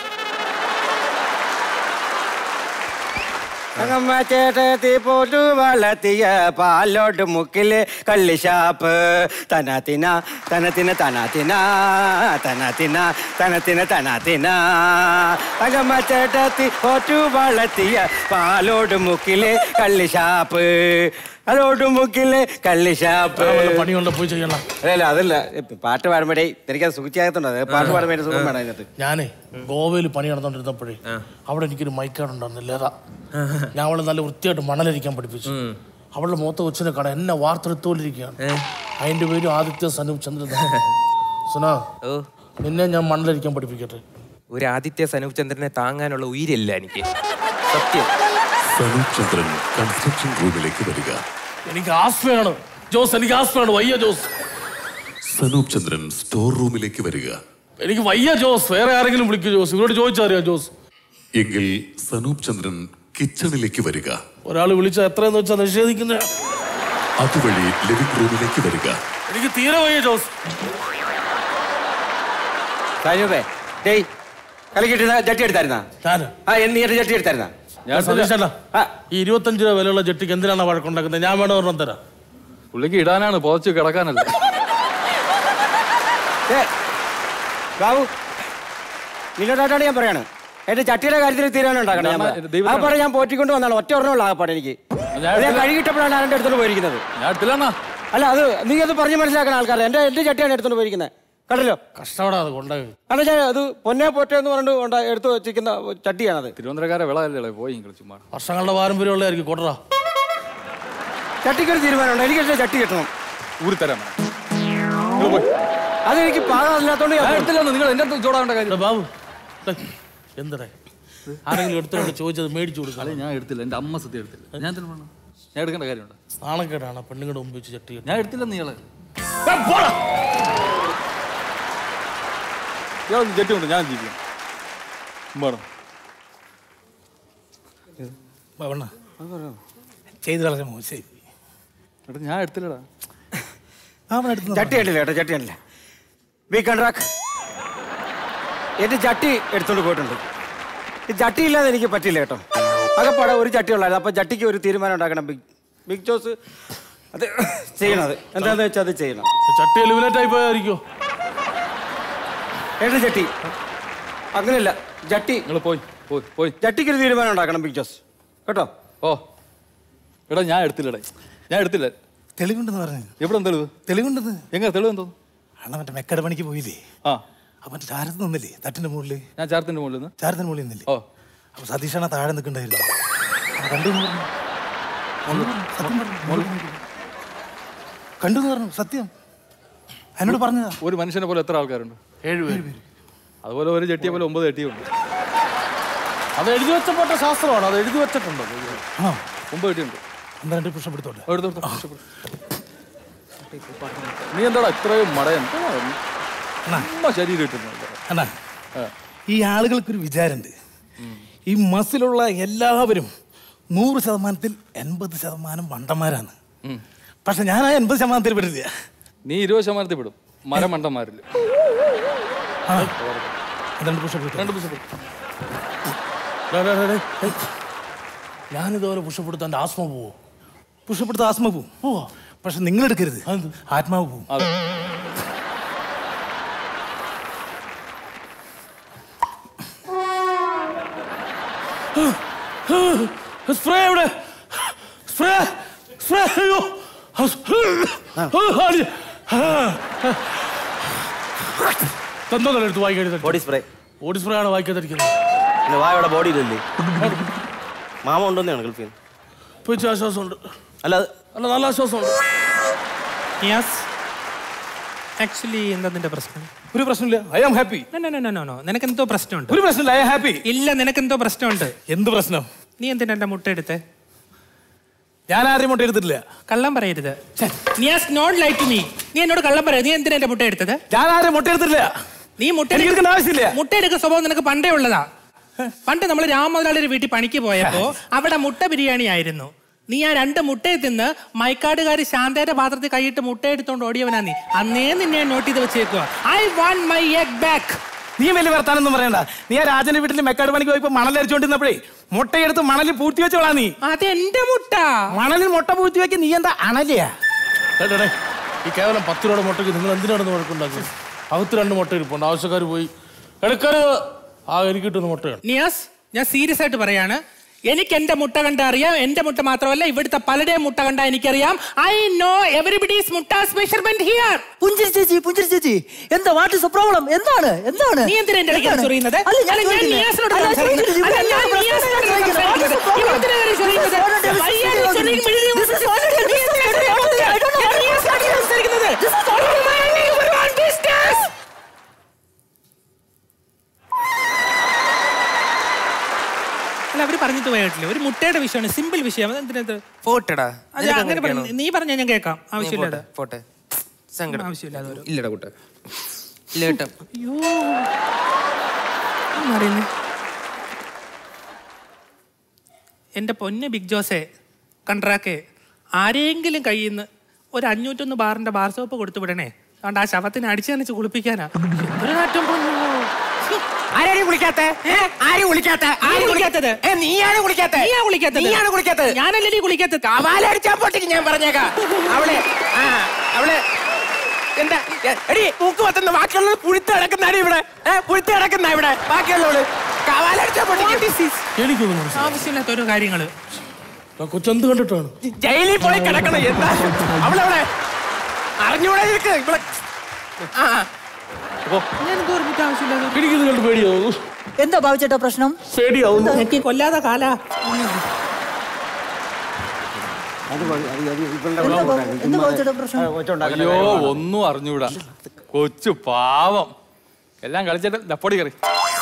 [SPEAKER 21] അങ്ങമ്മ ചേട്ടത്തി പോട്ടു വളർത്തിയ പാലോട്ട് മുക്കില് കള്ളിഷാപ്പ് തനത്തിന തനത്തിന തനത്തിന തനത്തിന തനത്തിന തനത്തിന അങ്ങമ്മ ചേട്ടത്തി പോട്ടു വളർത്തിയ പാലോട് മുക്കില് കള്ളിഷാപ്പ് അതോട്ട് മുക്കില് കള്ളിഷാപ്പ്
[SPEAKER 13] പണിയുണ്ട് പോയി ചെയ്യണം
[SPEAKER 21] അല്ല അതല്ല ഇപ്പൊ പാട്ട് പാടുമ്പോഴേ എനിക്കത് സൂചിയാകത്തുണ്ടോ പാട്ട് പാടുമ്പോൾ സുഖം വേണം അതിനകത്ത്
[SPEAKER 13] ഞാനേ ഗോവയിൽ പണി നടന്നോണ്ടിരുന്നപ്പോഴേ അവിടെ എനിക്കൊരു മൈക്കാട് ഉണ്ടായിരുന്നില്ല ഏതാ ഞാൻ അവളെ നല്ല വൃത്തിയായിട്ട് മണലരിക്കാൻ പഠിപ്പിച്ചു അവളുടെ മൂത്ത കൊച്ചിനെ കാണാൻ എന്നെ വാർത്തെടുത്തോണ്ടിരിക്കുകയാണ് അതിന്റെ പേര് ആദിത്യ സനൂപ് ചന്ദ്രൻ സുനാ നിന്നെ ഞാൻ മണലരിക്കാൻ പഠിപ്പിക്കട്ടെ
[SPEAKER 12] ഒരു ആദിത്യ സനൂപ് ചന്ദ്രനെ താങ്ങാനുള്ള ഉയിരില്ല എനിക്ക് സത്യം
[SPEAKER 9] സനൂപ് ചന്ദ്രൻ കൺസ്ട്രക്ഷൻ റൂമിലേക്ക് വരിക
[SPEAKER 13] എനിക്ക് ആസ്മയാണ് ജോസ് എനിക്ക് ആസ്മയാണ് വയ്യ ജോസ്
[SPEAKER 9] സനൂപ് ചന്ദ്രൻ സ്റ്റോർ റൂമിലേക്ക് വരിക
[SPEAKER 13] എനിക്ക് വയ്യ ജോസ് വേറെ ആരെങ്കിലും വിളിക്കൂ ജോസ് ഇവരോട് ചോദിച്ചറിയാം ജോസ്
[SPEAKER 9] എങ്കിൽ സനൂപ് ചന്ദ്രൻ കിച്ചണിലേക്ക് വരിക
[SPEAKER 13] ഒരാൾ വിളിച്ച എത്രയെന്ന് വെച്ചാൽ നിഷേധിക്കുന്ന
[SPEAKER 9] അതുവഴി ലിവിംഗ് റൂമിലേക്ക് വരിക
[SPEAKER 13] എനിക്ക് തീരെ വയ്യ ജോസ്
[SPEAKER 21] സാജുബേ ഡേയ് കളിക്കിട്ടിരുന്ന ജട്ടി എടുത്തായിരുന്നാ
[SPEAKER 13] ഞാന്
[SPEAKER 21] ആ എന്ന് നീ ജട്ടി എടുത്തായിരുന്നാ
[SPEAKER 13] സതീഷേട്ടാ ഈ ഇരുപത്തഞ്ച് രൂപ വിലയുള്ള ജെട്ടിക്ക് എന്തിനാണ് വഴക്കുണ്ടാക്കുന്നത് ഞാൻ വേണം ഒരെണ്ണം തരാം
[SPEAKER 10] പുള്ളിക്ക് ഇടാനാണ് പുതച്ച് കിടക്കാനല്ല
[SPEAKER 21] ഏ, ബാബു നിന്നോട്ടാണ് ഞാൻ പറയാണ് എന്റെ ചട്ടിയുടെ കാര്യത്തിൽ തീരുമാനം ഉണ്ടാക്കണം ഞാൻ
[SPEAKER 10] ഞാൻ-
[SPEAKER 21] പറയാം.
[SPEAKER 10] ദൈവത്തിനാണ്.
[SPEAKER 21] ആ പാടെ ഞാൻ പോറ്റിക്കൊണ്ട് വന്നാണ് ഒറ്റ ഒരെണ്ണമുള്ള ആ പാടെ എനിക്ക്
[SPEAKER 10] ഞാൻ
[SPEAKER 21] അത് ഞാൻ
[SPEAKER 10] എടുത്തില്ല.
[SPEAKER 21] കഴുകിട്ടപ്പോഴാണ് ആരുടെ അടുത്തോട്ട് പോയിരിക്കുന്നത്
[SPEAKER 10] ഞാൻ എടുത്തില്ല
[SPEAKER 21] അല്ല അത് നീ അത് പറഞ്ഞ് മനസ്സിലാക്കണം ആൾക്കാരെ എന്റെ എന്റെ ചട്ടിയാണ് എടുത്തോണ്ട് പോയിരിക്കുന്നത് കണ്ടല്ലോ
[SPEAKER 13] കഷ്ടപ്പെടാ അത് കൊണ്ടുപോയി
[SPEAKER 21] കാരണം ഞാൻ അത് പൊന്നെ പോറ്റെ എന്ന് പറഞ്ഞിട്ട് കൊണ്ട എടുത്ത് വെച്ചിരിക്കുന്ന ചട്ടിയാണത്
[SPEAKER 10] തിരുവനന്തപുരക്കാരെ വിള അല്ലേ പോയി നിങ്ങൾ ചുമ്മാ
[SPEAKER 13] വർഷങ്ങളുടെ പാരമ്പര്യമുള്ളതായിരിക്കും കൊട്ടറാ
[SPEAKER 21] ചട്ടിക്കൊരു തീരുമാനമുണ്ട് എനിക്ക് എന്റെ ചട്ടി കിട്ടണം
[SPEAKER 10] ഊരി തരാം
[SPEAKER 21] അതെനിക്ക് പാകാറില്ലാത്തോണ്ട് ഞാൻ
[SPEAKER 10] എടുത്തില്ല നിങ്ങൾ എന്റെ അടുത്ത് ചോടാവേണ്ട കാര്യം
[SPEAKER 13] ബാബു എന്തടേ ആരെങ്കിലും എടുത്തോണ്ട് ചോദിച്ചത് മേടിച്ചു കൊടുക്കാം
[SPEAKER 10] അല്ലെ ഞാൻ എടുത്തില്ല എന്റെ അമ്മ സത്യം എടുത്തില്ല ഞാൻ എന്തിനു വേണം ഞാൻ എടുക്കേണ്ട കാര്യമുണ്ട്
[SPEAKER 13] നാണക്കേടാണ് പെണ്ണുങ്ങളുടെ മുമ്പ് വെച്ച് ചട്ടി
[SPEAKER 10] ഞാൻ എടുത്തില്ല നീളെ ജെറ്റ് കൊണ്ട് ഞാൻ ജീവിക്കും വേണം
[SPEAKER 13] വേണ ചെയ്ത് കളഞ്ഞ മോശം
[SPEAKER 10] എടാ ഞാൻ എടുത്തില്ലടാ
[SPEAKER 21] ചട്ടി കണ്ടില്ല കേട്ടോ ചട്ടി കണ്ടില്ല വി കൺട്രാക്ക് എന്റെ ചട്ടി എടുത്തോണ്ട് പോയിട്ടുണ്ട് ഈ ചട്ടി ഇല്ലാതെ എനിക്ക് പറ്റില്ല കേട്ടോ അകപ്പാടെ ഒരു ചട്ടി ഉള്ളായിരുന്നു അപ്പൊ ചട്ടിക്ക് ഒരു തീരുമാനം ഉണ്ടാക്കണം ബിഗ് ബിഗ് ജോസ് അത് ചെയ്യണത് എന്താന്ന് വെച്ചാൽ അത് ചെയ്യണം
[SPEAKER 13] ചട്ടി എലിമിനേറ്റ് ആയി പോയായിരിക്കോ
[SPEAKER 21] ഏട്ടൻ ചട്ടി അങ്ങനെയല്ല ചട്ടി
[SPEAKER 10] നിങ്ങൾ പോയി പോയി പോയി
[SPEAKER 21] ചട്ടിക്ക് ഒരു തീരുമാനം ഉണ്ടാക്കണം ബിഗ് ജോസ് കേട്ടോ
[SPEAKER 10] ഓ എടാ ഞാൻ എടുത്തില്ലടേ ഞാൻ എടുത്തില്ല
[SPEAKER 13] തെളിവുണ്ടെന്ന് പറഞ്ഞു
[SPEAKER 10] എവിടെ തെളിവ്
[SPEAKER 13] തെളിവുണ്ടെന്ന്
[SPEAKER 10] എങ്ങനെ തെളിവ് എന്തോ
[SPEAKER 13] അണ്ണ മറ്റേ മെക്കട പണിക്ക് പോയില്ലേ
[SPEAKER 10] ആ
[SPEAKER 13] അപ്പൊ മറ്റേ ചാരത്ത് നിന്നില്ലേ തട്ടിന്റെ മുകളിൽ
[SPEAKER 10] ഞാൻ ചാരത്തിന്റെ മുകളിൽ നിന്ന്
[SPEAKER 13] ചാരത്തിന് മുകളിൽ നിന്നില്ലേ
[SPEAKER 10] ഓ
[SPEAKER 13] അപ്പൊ സതീഷാണ് താഴെ നിൽക്കണ്ടായിരുന്നു കണ്ടു എന്ന് പറഞ്ഞു ഒന്ന് പറഞ്ഞു, സത്യം പറഞ്ഞു കണ്ടു എന്ന് പറഞ്ഞു സത്യം എന്നോട് പറഞ്ഞതാ
[SPEAKER 10] ഒരു മനുഷ്യനെ പോലെ എത്ര ആൾക്കാരുണ്ട്
[SPEAKER 13] ഏഴ് പേര്
[SPEAKER 10] അതുപോലെ ഒരു ചെട്ടിയെ പോലെ ഒമ്പത് ചെട്ടിയുണ്ട്
[SPEAKER 13] അത് എഴുതി വെച്ചപ്പെട്ട ശാസ്ത്രമാണ് അത് എഴുതി വെച്ചിട്ടുണ്ടോ ആ
[SPEAKER 10] ഒമ്പത് ചെട്ടിയുണ്ട്
[SPEAKER 13] എന്താ രണ്ട് പുഷപ്പെടുത്തോട്ടെ
[SPEAKER 10] എടുത്തോ, എടുത്തോ, പുഷപ്പെടു. നീ എന്താടാ ഇത്രയും മടയൻ ചുമ്മാ ശരീരം ഇട്ടിരുന്നു
[SPEAKER 13] അണ്ണാ ഈ ആളുകൾക്കൊരു വിചാരമുണ്ട് ഈ മസിലുള്ള എല്ലാവരും നൂറ് ശതമാനത്തിൽ എൺപത് ശതമാനം മണ്ടന്മാരാണ് പക്ഷെ ഞാൻ ആ എൺപത് ശതമാനത്തിൽ പെടില്ല
[SPEAKER 10] നീ ഇരുപത് ശതമാനത്തിൽ പെടും മരമണ്ടന്മാരിൽ
[SPEAKER 13] ആ. രണ്ട് പുഷപ്പ്
[SPEAKER 10] രണ്ട് പുഷപ്പ്
[SPEAKER 13] ഞാനിതുപോലെ പുഷപ്പെടുത്താൻ എൻ്റെ ആസ്മ പോവോ പുഷപ്പെടുത്ത ആസ്മ പോവും പോവോ പക്ഷെ നിങ്ങൾ എടുക്കരുത് ആത്മാവ് പോവും
[SPEAKER 10] അതെ
[SPEAKER 13] സ്പ്രേ എവിടെ സ്പ്രേ സ്പ്രേ അയ്യോ തന്നോ എടുത്ത് വായിക്കാൻ
[SPEAKER 16] ബോഡി സ്പ്രേ
[SPEAKER 13] ബോഡി സ്പ്രേ ആണ് വായിക്കാതിരിക്കുന്നത്
[SPEAKER 16] പിന്നെ വായയുടെ ബോഡിയിലല്ലേ മാമ ഉണ്ടെന്നാണ് ഗൾഫിൽ നിന്ന്
[SPEAKER 13] ഇപ്പൊ ഇച്ചിരി ആശ്വാസമുണ്ട്
[SPEAKER 16] അല്ല അത്
[SPEAKER 13] അല്ല നല്ല ആശ്വാസമുണ്ട്
[SPEAKER 15] യെസ് ആക്ച്വലി എന്താ നിന്റെ പ്രശ്നം
[SPEAKER 13] ഒരു പ്രശ്നമില്ല ഐ ആം ഹാപ്പി
[SPEAKER 15] നോ നിനക്ക് എന്തോ പ്രശ്നമുണ്ട്
[SPEAKER 13] ഒരു പ്രശ്നമില്ല ഐ ആം ഹാപ്പി
[SPEAKER 15] ഇല്ല നിനക്ക് എന്തോ പ്രശ്നമുണ്ട്
[SPEAKER 13] എന്ത് പ്രശ്നം
[SPEAKER 15] നീ എന്തിനാ എന്റെ മുട്ട എടുത്തേ
[SPEAKER 13] ഞാൻ ആരെയും മുട്ട എടുത്തിട്ടില്ല
[SPEAKER 15] കള്ളം പറയരുത് നീ നോട്ട് ലൈക്ക് ടു മീ നീ എന്നോട് കള്ളം പറയരുത് നീ എന്തിനാ എന്റെ മുട്ട എടുത്തത്
[SPEAKER 13] ഞാൻ ആരെയും മുട്ട എടുത്തിട്ടില്ല
[SPEAKER 15] നീ മുട്ട
[SPEAKER 13] എനിക്ക് എടുക്കേണ്ട ആവശ്യമില്ല.
[SPEAKER 15] മുട്ട എടുക്കുന്ന സ്വഭാവം നിനക്ക് പണ്ടേ ഉള്ളതാ പണ്ട് നമ്മൾ രാമമുതലാളിയുടെ വീട്ടിൽ പണിക്ക് പോയപ്പോ അവിടെ മുട്ട ബിരിയാണി ആയിരുന്നു നീ ആ രണ്ട് മുട്ടയെ തിന്ന് മൈക്കാടുകാരി ശാന്തയുടെ പാത്രത്തിൽ കൈയിട്ട് മുട്ട എടുത്തോണ്ട് ഓടിയവനാ നീ അന്നേ നിന്നെ ഞാൻ നോട്ട് ചെയ്ത് വെച്ചേക്കുക I want my egg back
[SPEAKER 13] നീ വലിയ വർത്താനൊന്നും പറയണ്ട നീ ആ രാജന്റെ വീട്ടിൽ മെക്കാട് പണിക്ക് പോയപ്പോ മണൽ അരിച്ചോണ്ടിരുന്നപ്പോഴേ മുട്ടയെടുത്ത് മണലിൽ പൂഴ്ത്തി വെച്ചോളാ നീ
[SPEAKER 15] അത് എന്റെ മുട്ട
[SPEAKER 13] മണലിൽ മുട്ട പൂഴ്ത്തി വെക്ക് നീ എന്താ അണലിയാ
[SPEAKER 12] ഈ കേവലം പത്ത് രൂപയുടെ മുട്ടയ്ക്ക് നിങ്ങൾ എന്തിനാണ് വഴക്കുണ്ടാക്കുന്നത് അകത്ത് രണ്ട് മുട്ട ഇരിപ്പുണ്ട് ആവശ്യക്കാർ പോയി എടുക്കരുത് ആ എനിക്ക് കിട്ടുന്ന മുട്ടയാണ്
[SPEAKER 15] നിയാസ് ഞാൻ സീരിയസ് ആയിട്ട് പറയാണ് എനിക്ക് എന്റെ മുട്ട കണ്ട അറിയാം എന്റെ മുട്ട മാത്രമല്ല ഇവിടുത്തെ പലരുടെയും മുട്ട കണ്ട എനിക്കറിയാം ഐ നോ എവറിബഡീസ് മുട്ടാസ് മെഷർമെന്റ് ഹിയർ
[SPEAKER 8] പുഞ്ചിരി ചേച്ചി പുഞ്ചിരി ചേച്ചി എന്താ വാട്ട് ഇസ് പ്രോബ്ലം എന്താണ് എന്താണ്
[SPEAKER 15] നീ എന്തിനാ എന്റെ ഇടയ്ക്ക്
[SPEAKER 8] എന്താണ്?
[SPEAKER 15] ചൊറിയുന്നത്?
[SPEAKER 8] അല്ല ഞാൻ
[SPEAKER 15] അല്ല, ഞാൻ
[SPEAKER 8] ചോദിക്കുന്നത്.
[SPEAKER 15] നിയാസിനോട്
[SPEAKER 8] അല്ല, ഞാൻ
[SPEAKER 15] സംസാരിക്കുന്നത്.
[SPEAKER 8] ചോദിക്കുന്നത്.
[SPEAKER 15] അല്ല, ഞാൻ
[SPEAKER 8] ഇവിടെ
[SPEAKER 15] നിയാസിനോട്
[SPEAKER 8] പ്രശ്നം
[SPEAKER 15] സംസാരിക്കുന്നത്.
[SPEAKER 8] What is the problem?
[SPEAKER 15] ഇവിടെ എന്തിനാ ചൊറിയുന്നത്?
[SPEAKER 8] This is already a
[SPEAKER 15] വയ്യാതെ
[SPEAKER 8] mistake.
[SPEAKER 15] ചൊറിയും വിഴുങ്ങി
[SPEAKER 8] This is already a
[SPEAKER 15] നീ എന്തിനാ
[SPEAKER 8] mistake.
[SPEAKER 15] ചൊറിയുന്നത്?
[SPEAKER 8] I don't know.
[SPEAKER 15] ഞാൻ നിയാസിനോട് സംസാരിക്കുന്നത്.
[SPEAKER 8] This is
[SPEAKER 15] Oh my, you want this dance? അല്ല അവര് പറഞ്ഞിട്ട് പോയിട്ടില്ല ഒരു മുട്ടയുടെ വിഷയമാണ് സിമ്പിൾ വിഷയം എന്തിനത്
[SPEAKER 21] പോട്ടെടാ
[SPEAKER 15] അത് അങ്ങനെ പറഞ്ഞു നീ പറഞ്ഞാൽ ഞാൻ കേൾക്കാം ആവശ്യമില്ല
[SPEAKER 21] പോട്ടെ സങ്കടം
[SPEAKER 15] ആവശ്യമില്ലാതെ ഒരു
[SPEAKER 21] ഇല്ലടാ കൂട്ടെ ഇല്ല കേട്ടോ
[SPEAKER 15] അയ്യോ എന്താ പറയുന്നേ എൻ്റെ പൊന്ന് ബിഗ് ജോസേ കണ്ട്രാക്കേ ആരെങ്കിലും കയ്യിൽ നിന്ന് ഒരു അഞ്ഞൂറ്റൊന്ന് ബാറിന്റെ ബാർ സോപ്പ് കൊടുത്തു വിടണേ അതുകൊണ്ട് ആ ശവത്തിനെ അടിച്ചു നനച്ച് കുളിപ്പിക്കാനാ ഒരു നാറ്റം പൊന്നോ
[SPEAKER 21] ആരെയും വിളിക്കാത്ത ആരും വിളിക്കാത്ത
[SPEAKER 15] ആരും വിളിക്കാത്തത്?
[SPEAKER 21] ഏ നീയാണ് വിളിക്കാത്ത
[SPEAKER 15] നീയാ വിളിക്കാത്തത്?
[SPEAKER 21] നീയാണ് വിളിക്കാത്തത്
[SPEAKER 15] ഞാനല്ലേ നീ കുളിക്കാത്തത്
[SPEAKER 21] കവാലടിച്ചാ പൊട്ടിക്ക് ഞാൻ പറഞ്ഞേക്കാം അവളെ ആ അവളെ എന്താ എ- എടി മൂക്ക് പത്തുന്ന ബാക്കിയുള്ളത് പുഴുത്ത് കിടക്കുന്ന ഇവിടെ ഏ പുഴുത്ത് കിടക്കുന്ന ഇവിടെ ബാക്കിയുള്ളവള് കവാലടിച്ചാ പൊട്ടിക്ക്
[SPEAKER 12] എനിക്കൊന്നും മനസ്സിലായി
[SPEAKER 15] ആവശ്യമില്ലാത്ത ഓരോ കാര്യങ്ങള്
[SPEAKER 12] കൊച്ചെന്ത് കണ്ടിട്ടാണ്
[SPEAKER 21] ജയിലിൽ പോയി കിടക്കണം എന്താ അവളവിടെ അറിഞ്ഞൂടെ നിനക്ക് ഇവിടെ ആ
[SPEAKER 15] ഞാൻ എന്തോ ഓർമ്മിച്ച ആവശ്യമില്ലാതെ
[SPEAKER 12] എനിക്കിത് കണ്ട് പേടിയാവും
[SPEAKER 8] എന്താ ഭാവിച്ചേട്ടാ പ്രശ്നം
[SPEAKER 12] പേടിയാവും
[SPEAKER 15] എനിക്ക് കൊല്ലാതെ കാലാ
[SPEAKER 8] എന്താ ഭാ- എന്താ ഭാവിച്ചേട്ടാ പ്രശ്നം
[SPEAKER 10] അയ്യോ ഒന്നും അറിഞ്ഞൂടാ കൊച്ചു പാവം എല്ലാം കളിച്ചിട്ട് ദപ്പൊടി കറി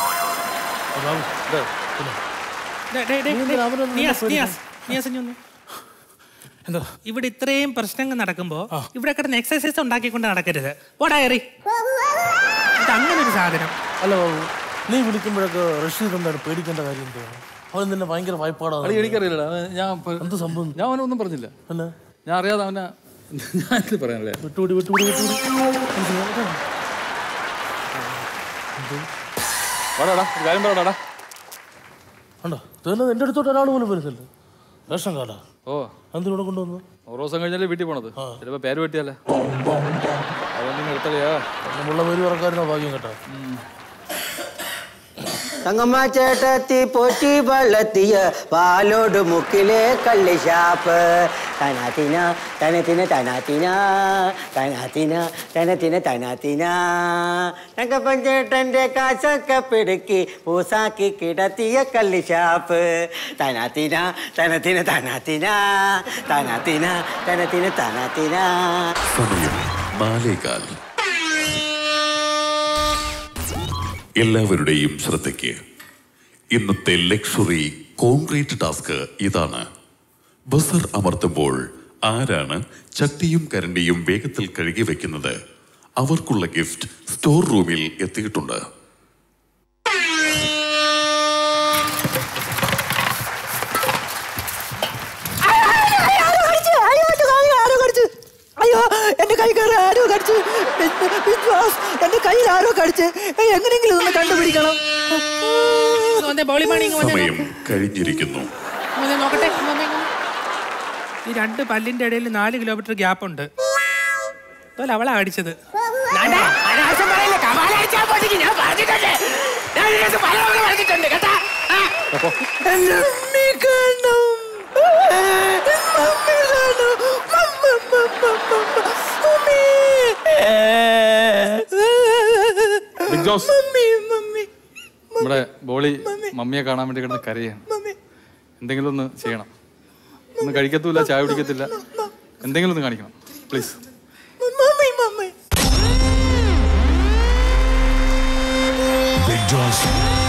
[SPEAKER 15] ഡേ, ഡേ, ഡേ, ഡേ. നിയാസ്, നിയാസ്, നിയാസ് ഇഞ്ഞി വന്നേ.
[SPEAKER 12] എന്താ
[SPEAKER 15] ഇവിടെ ഇത്രയും പ്രശ്നങ്ങൾ നടക്കുമ്പോ ഇവിടെ കിടന്ന് എക്സസൈസ് ഉണ്ടാക്കിക്കൊണ്ട് നടക്കരുത് ഓടായറി അങ്ങനെ ഒരു സാധനം
[SPEAKER 12] അല്ല ബാബു നീ വിളിക്കുമ്പോഴൊക്കെ റഷീദ് എന്താണ് പേടിക്കേണ്ട കാര്യം എന്താ അവൻ നിന്നെ ഭയങ്കര വായ്പാടാണ്
[SPEAKER 10] അളി എനിക്കറിയില്ലടാ അവൻ- ഞാൻ ഇപ്പൊ-
[SPEAKER 12] എന്ത് സംഭവം
[SPEAKER 10] ഞാൻ അവനൊന്നും പറഞ്ഞില്ല
[SPEAKER 12] അല്ല
[SPEAKER 10] ഞാൻ അറിയാതെ അവനെ ഞാൻ ഇത് പറയാനല്ലേ
[SPEAKER 12] വിട്ടുപിടി വിട്ടുപിടി വിട്ടുപിടി മനസ്സിലായോ?
[SPEAKER 10] വാടാടാ ഒരു കാര്യം പറയടാ
[SPEAKER 12] ഉണ്ടോ ഇതന്നെ എൻ്റെ അടുത്തോട്ട് ഒരാൾ പോലും വരുന്നില്ല റേഷൻ കാർഡാ
[SPEAKER 10] ഓ
[SPEAKER 12] എന്തിനൂടെ കൊണ്ടുവന്നു
[SPEAKER 10] ഓരോ ദിവസം കഴിഞ്ഞാലേ വീട്ടിൽ പോണത് ചിലപ്പോ പേര് വെട്ടിയല്ലേ അതുകൊണ്ട് എടുത്തറിയാ
[SPEAKER 12] നമ്മളുടെ പേര് പറക്കാരുന്ന ഭാഗ്യം കേട്ടോ
[SPEAKER 22] തങ്ങമ്മ ചേട്ടത്തി പോറ്റി വളർത്തിയ പാലോട് മുക്കിലെ കള്ളി ഷാപ്പ് തനാത്തിന തനത്തിന തനാത്തിന തനാത്തിന തനത്തിന തനാത്തിന തങ്കപ്പൻ ചേട്ടന്റെ കാശൊക്കെ പിടുക്കി പൂസാക്കി കിടത്തിയ കള്ളി ഷാപ്പ് തനാത്തിന തനത്തിന തനാത്തിന തനാത്തിന തനത്തിന തനാത്തിന
[SPEAKER 9] സമയം നാലേകാൽ എല്ലാവരുടെയും ശ്രദ്ധയ്ക്ക് ഇന്നത്തെ ലക്ഷറി കോൺക്രീറ്റ് ടാസ്ക് ഇതാണ് ബസർ അമർത്തുമ്പോൾ ആരാണ് ചട്ടിയും കരണ്ടിയും വേഗത്തിൽ കഴുകി വെക്കുന്നത് അവർക്കുള്ള ഗിഫ്റ്റ് സ്റ്റോർ റൂമിൽ എത്തിയിട്ടുണ്ട്
[SPEAKER 8] ആരോ കടിച്ചു അയ്യോ എന്റെ കാലിൽ ആരോ കടിച്ചു അയ്യോ എന്റെ കൈ കയറി ആരോ കടിച്ചു ബിഗ് ബോസ് എന്റെ കയ്യിൽ ആരോ കടിച്ച് ഏയ്, എങ്ങനെയെങ്കിലും ഇതൊന്ന് കണ്ടുപിടിക്കണം
[SPEAKER 15] ബോളി പണി ഇങ്ങ് വന്നേ.
[SPEAKER 9] സമയം കഴിഞ്ഞിരിക്കുന്നു
[SPEAKER 15] വന്നേ, നോക്കട്ടെ ഇങ്ങ് വന്നേ, ഇങ്ങ് വന്നേ. ഈ രണ്ട് പല്ലിന്റെ ഇടയിൽ നാല് കിലോമീറ്റർ ഗ്യാപ്പ് ഉണ്ട് അതുപോലെ അവളാ അടിച്ചത്
[SPEAKER 21] നാണ്ടാ, അനാവശ്യം പറയല്ലേ കവാലടിച്ചാ പൊട്ടിക്ക് ഞാൻ പറഞ്ഞിട്ടുണ്ട് ഞാൻ ഇതിനകത്ത് പലതവണ പറഞ്ഞിട്ടുണ്ട് കേട്ടാ ആ.
[SPEAKER 8] എന്റെ അമ്മി കാണണം മമ്മി കാണണം mama, mama, mama, mummy.
[SPEAKER 10] Big Joss
[SPEAKER 8] mummy mummy
[SPEAKER 10] നമ്മുടെ ബോളി മമ്മിയെ കാണാൻ വേണ്ടി കിടന്ന് കരയാണ് എന്തെങ്കിലും ഒന്ന് ചെയ്യണം ഒന്നും കഴിക്കത്തുമില്ല ചായ കുടിക്കത്തില്ല എന്തെങ്കിലും ഒന്ന് കാണിക്കണം please
[SPEAKER 8] mummy mummy
[SPEAKER 14] Joss.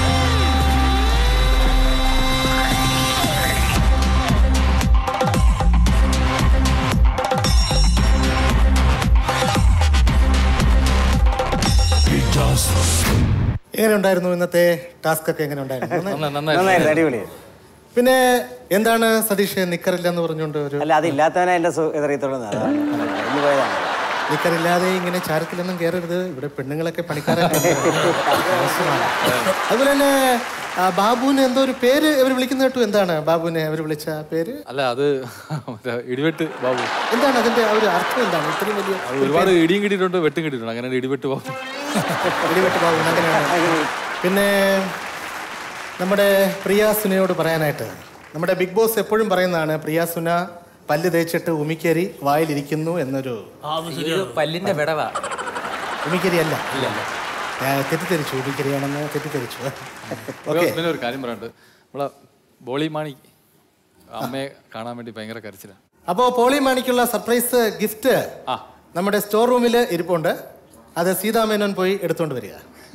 [SPEAKER 14] Big Joss.
[SPEAKER 11] എങ്ങനെ ഉണ്ടായിരുന്നു ഇന്നത്തെ ടാസ്ക് ഒക്കെ എങ്ങനെ ഉണ്ടായിരുന്നു
[SPEAKER 21] നന്നായിരുന്നു അടിപൊളി
[SPEAKER 11] പിന്നെ എന്താണ് സതീഷ് നിക്കറില്ല എന്ന് പറഞ്ഞുകൊണ്ട് ഒരു
[SPEAKER 21] അല്ല അതില്ലാത്തവനെ എന്റെ എതിറിയത്തോളം പോയതാണ്
[SPEAKER 11] നിക്കറില്ലാതെ ഇങ്ങനെ ചാരത്തിലൊന്നും കയറരുത് ഇവിടെ പെണ്ണുങ്ങളൊക്കെ പണിക്കാരാണ് അതുപോലെ തന്നെ ആ, ബാബുവിന് എന്തോ ഒരു പേര് ഇവർ വിളിക്കുന്ന കേട്ടു എന്താണ് ബാബുവിനെ അവർ വിളിച്ച പേര്
[SPEAKER 10] അല്ല അത് മറ്റേ ഇടിവെട്ട് ബാബു
[SPEAKER 11] എന്താണ് അതിന്റെ ആ ഒരു അർത്ഥം എന്താണ് ഇത്രയും വലിയ
[SPEAKER 10] അത് ഒരുപാട് ഇടിയും കിട്ടിയിട്ടുണ്ട് വെട്ടും കിട്ടിയിട്ടുണ്ട് അങ്ങനെ ഇടിവെട്ട് ബാബു
[SPEAKER 11] ഇടിവെട്ട് ബാബു അങ്ങനെയാണ് പിന്നെ നമ്മുടെ പ്രിയ സുനയോട് പറയാനായിട്ട് നമ്മുടെ ബിഗ് ബോസ് എപ്പോഴും പറയുന്നതാണ് പ്രിയ സുന പല്ല് തേച്ചിട്ട് ഉമിക്കരി വായിലിരിക്കുന്നു എന്നൊരു
[SPEAKER 1] പല്ലിന്റെ വിടവാ
[SPEAKER 11] ഉമിക്കരി അല്ല ഞാൻ തെറ്റിദ്ധരിച്ചു ഉമിക്കരിയാണെന്ന് തെറ്റിദ്ധരിച്ചു ഓക്കെ
[SPEAKER 10] പിന്നെ ഒരു കാര്യം പറയാനുണ്ട് നമ്മളെ ബോളി മാണി അമ്മയെ കാണാൻ വേണ്ടി ഭയങ്കര കരച്ചിലാണ്
[SPEAKER 11] അപ്പോ പോളി മാണിക്കുള്ള സർപ്രൈസ് ഗിഫ്റ്റ് നമ്മുടെ സ്റ്റോർ റൂമിൽ ഇരിപ്പുണ്ട് അത് സീതാമേനോൻ പോയി എടുത്തുകൊണ്ട് വരിക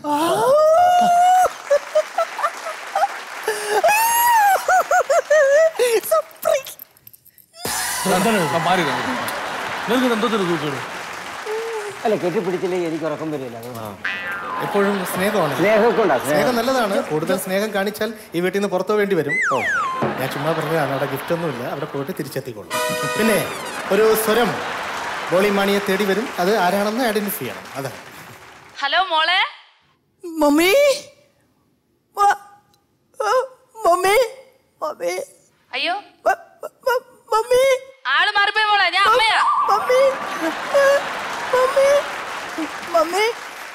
[SPEAKER 10] മാറി
[SPEAKER 13] നിങ്ങൾക്ക് എന്തോത്തിന് തൂക്കേട്
[SPEAKER 21] അല്ല കെട്ടിപ്പിടിച്ചില്ലെങ്കിൽ എനിക്ക് ഉറക്കം വരില്ല
[SPEAKER 11] എപ്പോഴും സ്നേഹമാണ്
[SPEAKER 21] സ്നേഹമൊക്കെ ഉണ്ടാ
[SPEAKER 11] സ്നേഹം നല്ലതാണ് കൂടുതൽ സ്നേഹം കാണിച്ചാൽ ഈ വീട്ടിൽ നിന്ന് പുറത്തു വേണ്ടി വരും ഓ ഞാൻ ചുമ്മാ പറഞ്ഞതാണ് അവിടെ ഗിഫ്റ്റ് ഒന്നുമില്ല അവിടെ പോയിട്ട് തിരിച്ചെത്തിക്കോളും പിന്നെ ഒരു സ്വരം ബോളി മാണിയെ തേടി വരും അത് ആരാണെന്ന് ഐഡന്റിഫൈ ചെയ്യണം അതാണ്
[SPEAKER 2] ഹലോ മോളെ
[SPEAKER 8] മമ്മി മ- ആ, മമ്മി മമ്മി
[SPEAKER 2] അയ്യോ
[SPEAKER 8] മമ്മി
[SPEAKER 2] ആള് മാറിപ്പോയി മോളെ ഞാൻ അമ്മയാ
[SPEAKER 8] മമ്മി മമ്മി മമ്മി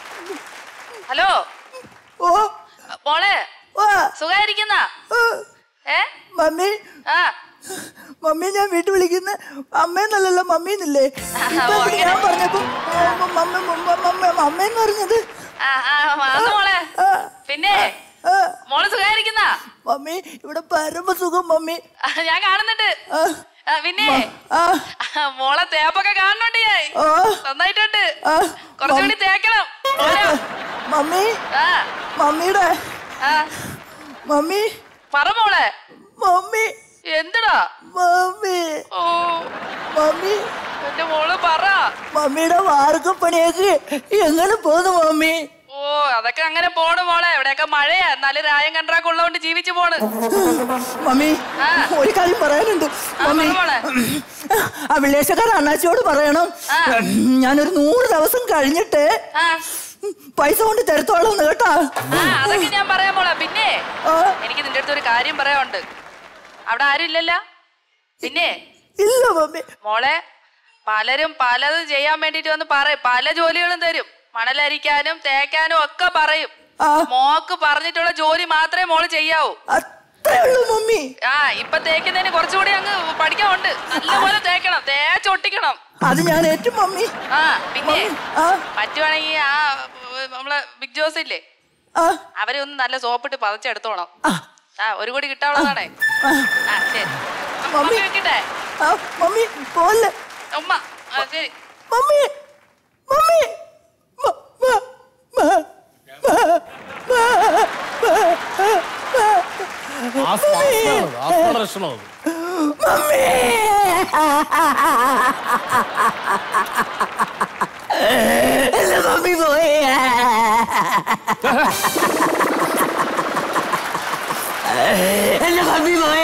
[SPEAKER 2] ഹലോ
[SPEAKER 8] ഓ
[SPEAKER 2] മോളെ സുഖായിരിക്കുന്ന ഏ
[SPEAKER 8] മമ്മി
[SPEAKER 2] ആ
[SPEAKER 8] മമ്മി ഞാൻ വീട്ടിൽ വിളിക്കുന്ന അമ്മയെന്നല്ലല്ലോ മമ്മി എന്നല്ലേ ഇപ്പൊ എന്തിനാ ഞാൻ പറഞ്ഞപ്പോ മ- മമ്മി മമ്മ- മമ്മ- അമ്മയെന്ന് പറഞ്ഞത്
[SPEAKER 2] ആ, ആ, അത് മോളെ പിന്നെ മോള് സുഖായിരിക്കുന്ന
[SPEAKER 8] മമ്മി ഇവിടെ പരമസുഖം മമ്മി
[SPEAKER 2] ഞാൻ കാണുന്നുണ്ട് ആ, പിന്നെ മോളെ തേപ്പൊക്കെ കാണുന്നുണ്ട് ഞാൻ നന്നായിട്ടുണ്ട് കുറച്ചുകൂടി തേക്കണം മോനെ.
[SPEAKER 8] മമ്മി
[SPEAKER 2] ആ
[SPEAKER 8] മമ്മിയുടെ
[SPEAKER 2] ആ
[SPEAKER 8] മമ്മി
[SPEAKER 2] പറ മോളെ
[SPEAKER 8] മമ്മി
[SPEAKER 2] എന്തിടാ
[SPEAKER 8] മമ്മി
[SPEAKER 2] ഓ
[SPEAKER 8] മമ്മി
[SPEAKER 2] എന്റെ മോള് പറ
[SPEAKER 8] മമ്മിയുടെ വാർക്കപ്പണിയൊക്കെ എങ്ങനെ പോന്നു മമ്മി
[SPEAKER 2] ഓ അതൊക്കെ അങ്ങനെ പോണ് മോളെ ഇവിടെയൊക്കെ മഴയാ എന്നാലും രായം കണ്ട്രാക്ക് ഉള്ളതുകൊണ്ട് ജീവിച്ചു പോണ്
[SPEAKER 8] മമ്മി
[SPEAKER 2] ആ.
[SPEAKER 8] ഒരു കാര്യം പറയാനുണ്ട് മമ്മി
[SPEAKER 2] പറ മോളെ.
[SPEAKER 8] ആ വിളേശക്കാരൻ അണ്ണാച്ചിയോട് പറയണം ഞാനൊരു നൂറ് ദിവസം കഴിഞ്ഞിട്ട് പൈസ കൊണ്ട് തരത്തോളം കേട്ടാ
[SPEAKER 2] ആ അതൊക്കെ ഞാൻ പറയാം മോളെ പിന്നെ എനിക്ക് നിന്റെ അടുത്ത് ഒരു കാര്യം പറയാനുണ്ട് അവിടെ ആരും ഇല്ലല്ലോ പിന്നെ
[SPEAKER 8] ഇല്ല മമ്മി
[SPEAKER 2] മോളെ പലരും പലതും ചെയ്യാൻ വേണ്ടിട്ട് വന്ന് പറയും പല ജോലികളും തരും മണലരിക്കാനും തേക്കാനും ഒക്കെ പറയും മോക്ക് പറഞ്ഞിട്ടുള്ള ജോലി മാത്രമേ മോള് ചെയ്യാവൂ
[SPEAKER 8] മമ്മി
[SPEAKER 2] ആ ഇപ്പൊ തേക്കുന്നതിന് കുറച്ചുകൂടി അങ്ങ് പഠിക്കാനുണ്ട് നല്ലപോലെ തേക്കണം തേച്ചൊട്ടിക്കണം
[SPEAKER 8] അത് ഞാൻ ഏറ്റവും മമ്മി
[SPEAKER 2] ആ പിന്നെ പറ്റുവാണെങ്കിൽ ആ ഉം, നമ്മളെ ബിഗ് ജോസ് ഇല്ലേ അവരെ ഒന്ന് നല്ല സോപ്പിട്ട് പതച്ചെടുത്തോണം ആ ഒരു കൂടി കിട്ടാവുന്നതാണേ ആ ശരി മമ്മി വെക്കട്ടെ
[SPEAKER 8] ആ, മമ്മി പോലെ
[SPEAKER 2] ഉമ്മ ആ ശരി
[SPEAKER 8] മമ്മി മമ്മി മ- മ- മ- മ- മ- മ-
[SPEAKER 13] ആസ്മ ലക്ഷണം
[SPEAKER 8] മമ്മി എന്റെ മമ്മി പോയി എന്റെ മമ്മി പോയി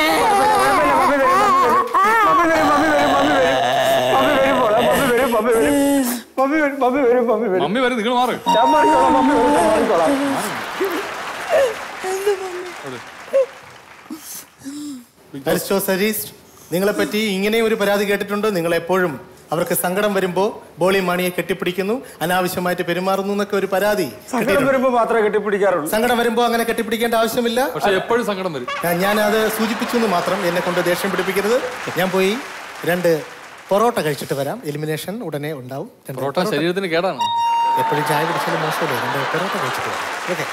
[SPEAKER 10] മമ്മി വരും നിങ്ങൾ മാറ്
[SPEAKER 11] അരിസ്റ്റോ സരീസ് നിങ്ങളെ പറ്റി ഇങ്ങനെ ഒരു പരാതി കേട്ടിട്ടുണ്ട് നിങ്ങൾ എപ്പോഴും അവർക്ക് സങ്കടം വരുമ്പോ ബോളി മാണിയെ കെട്ടിപ്പിടിക്കുന്നു അനാവശ്യമായിട്ട് പെരുമാറുന്നു എന്നൊക്കെ ഒരു പരാതി
[SPEAKER 21] സങ്കടം വരുമ്പോ മാത്രമേ കെട്ടിപ്പിടിക്കാറുള്ളൂ
[SPEAKER 11] സങ്കടം വരുമ്പോ അങ്ങനെ കെട്ടിപ്പിടിക്കേണ്ട ആവശ്യമില്ല
[SPEAKER 10] പക്ഷെ എപ്പോഴും സങ്കടം വരും
[SPEAKER 11] ഞാൻ- ഞാൻ അത് സൂചിപ്പിച്ചു എന്ന് മാത്രം എന്നെ കൊണ്ട് ദേഷ്യം പിടിപ്പിക്കരുത് ഞാൻ പോയി രണ്ട് പൊറോട്ട കഴിച്ചിട്ട് വരാം എലിമിനേഷൻ ഉടനെ ഉണ്ടാവും രണ്ട്
[SPEAKER 10] പൊറോട്ട ശരീരത്തിന് കേടാണ്
[SPEAKER 11] എപ്പോഴും ചായ കുടിച്ചാലും മോശമല്ലേ രണ്ട് പൊറോട്ട കഴിച്ചിട്ട് വരാം ഓക്കെ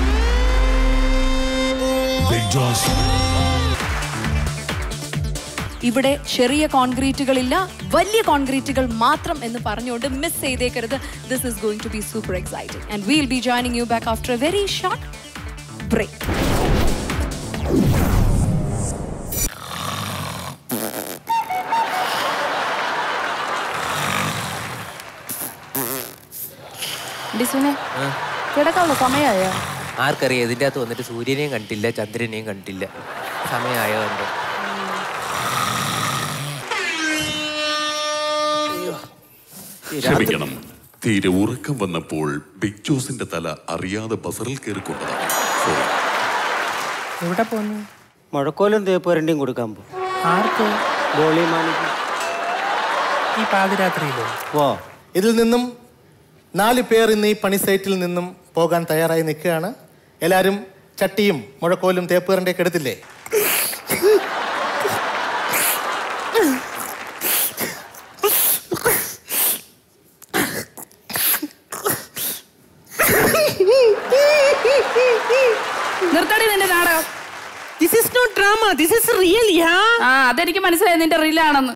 [SPEAKER 14] Big Joss.
[SPEAKER 2] ഇവിടെ ചെറിയ കോൺക്രീറ്റുകളില്ല വലിയ കോൺക്രീറ്റുകൾ മാത്രം എന്ന് പറഞ്ഞുകൊണ്ട് മിസ് ചെയ്തേക്കരുത് this is going to be super exciting and will be joining you back after a very short break
[SPEAKER 5] ഡിസുനെ കിടക്കാനുള്ള സമയമായോ
[SPEAKER 1] ആർക്കറിയാം ഇതിൻ്റെ അകത്ത് വന്നിട്ട് സൂര്യനെയും കണ്ടില്ല ചന്ദ്രനെയും കണ്ടില്ല സമയമായോ എന്തോ
[SPEAKER 9] ക്ഷമിക്കണം തീരെ ഉറക്കം വന്നപ്പോൾ ബിഗ് ജോസിന്റെ തല അറിയാതെ ബസറിൽ കയറിക്കൊണ്ടതാണ് സോറി
[SPEAKER 15] എവിടെ പോന്നു
[SPEAKER 21] മുഴക്കോലും തേപ്പുരണ്ടിയും കൊടുക്കാൻ പോകും
[SPEAKER 15] ആർക്ക്
[SPEAKER 21] ബോളി മാണിക്ക്
[SPEAKER 15] ഈ പാതിരാത്രിയിലോ
[SPEAKER 21] പോ
[SPEAKER 11] ഇതിൽ നിന്നും നാല് പേർ ഇന്ന് ഈ പണി സൈറ്റിൽ നിന്നും പോകാൻ തയ്യാറായി നിൽക്കുകയാണ് എല്ലാവരും ചട്ടിയും മുഴക്കോലും തേപ്പേറിൻ്റെ ഒക്കെ എടുത്തില്ലേ
[SPEAKER 2] നിർത്തടി നിന്റെ നാടകം
[SPEAKER 15] this is not drama this is real yeah
[SPEAKER 2] ആ അതെനിക്ക് മനസ്സിലായി നിന്റെ റീലാണെന്ന്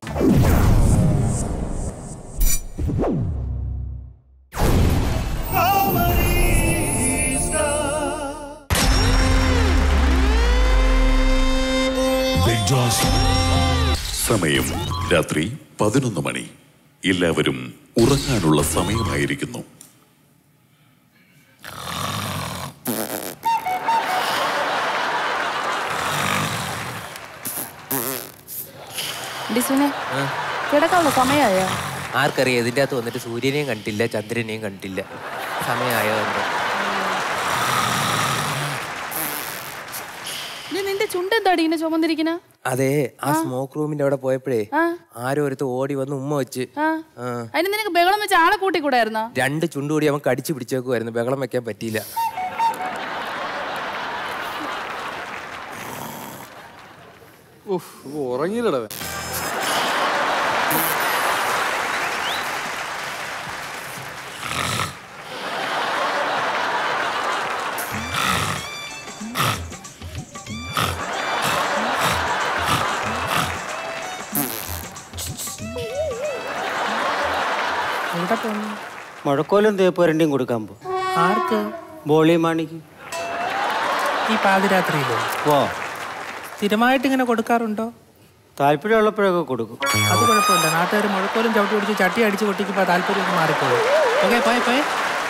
[SPEAKER 14] ബിഗ് ജോസ്
[SPEAKER 9] സമയം രാത്രി പതിനൊന്ന് മണി എല്ലാവരും ഉറങ്ങാനുള്ള സമയമായിരിക്കുന്നു
[SPEAKER 5] ഡിസുനെ കിടക്കാനുള്ള സമയമായോ
[SPEAKER 1] ആർക്കറിയാം ഇതിൻ്റെ അകത്ത് വന്നിട്ട് സൂര്യനെയും കണ്ടില്ല ചന്ദ്രനെയും കണ്ടില്ല സമയമായോ എന്തോ
[SPEAKER 2] നിന്റെ ചുണ്ട് എന്താടി ഇങ്ങനെ ചുമന്നിരിക്കുന്ന
[SPEAKER 1] അതെ ആ സ്മോക്ക് റൂമിന്റെ അവിടെ പോയപ്പോഴേ
[SPEAKER 2] ആ.
[SPEAKER 1] ആരോ ഒരുത്ത് ഓടി വന്ന് ഉമ്മ വെച്ച്
[SPEAKER 2] ആ
[SPEAKER 1] ആ.
[SPEAKER 2] അതിന് നിനക്ക് ബഹളം വെച്ച് ആളെ കൂട്ടിക്കൂടായിരുന്നോ
[SPEAKER 1] രണ്ട് ചുണ്ടുകൂടി അവൻ കടിച്ചു പിടിച്ചേക്കുമായിരുന്നു ബഹളം വെക്കാൻ പറ്റിയില്ല
[SPEAKER 10] ഉറങ്ങിയില്ലട
[SPEAKER 15] എവിടെ പോന്നു
[SPEAKER 21] മുഴക്കോലും തേപ്പുരണ്ടിയും കൊടുക്കാൻ പോകും
[SPEAKER 15] ആർക്ക്
[SPEAKER 21] ബോളി മാണിക്ക്
[SPEAKER 15] ഈ പാതിരാത്രിയിലോ
[SPEAKER 21] പോ
[SPEAKER 15] സ്ഥിരമായിട്ട് ഇങ്ങനെ കൊടുക്കാറുണ്ടോ
[SPEAKER 21] താല്പര്യമുള്ളപ്പോഴൊക്കെ കൊടുക്കും
[SPEAKER 15] അത് കുഴപ്പമില്ല നാട്ടുകാർ മുഴക്കോലും ചവിട്ടി പിടിച്ച് ചട്ടി അടിച്ച് പൊട്ടിക്കുമ്പോൾ താല്പര്യം ഒന്ന് മാറിക്കോളും ഓക്കെ പോയെ പോയെ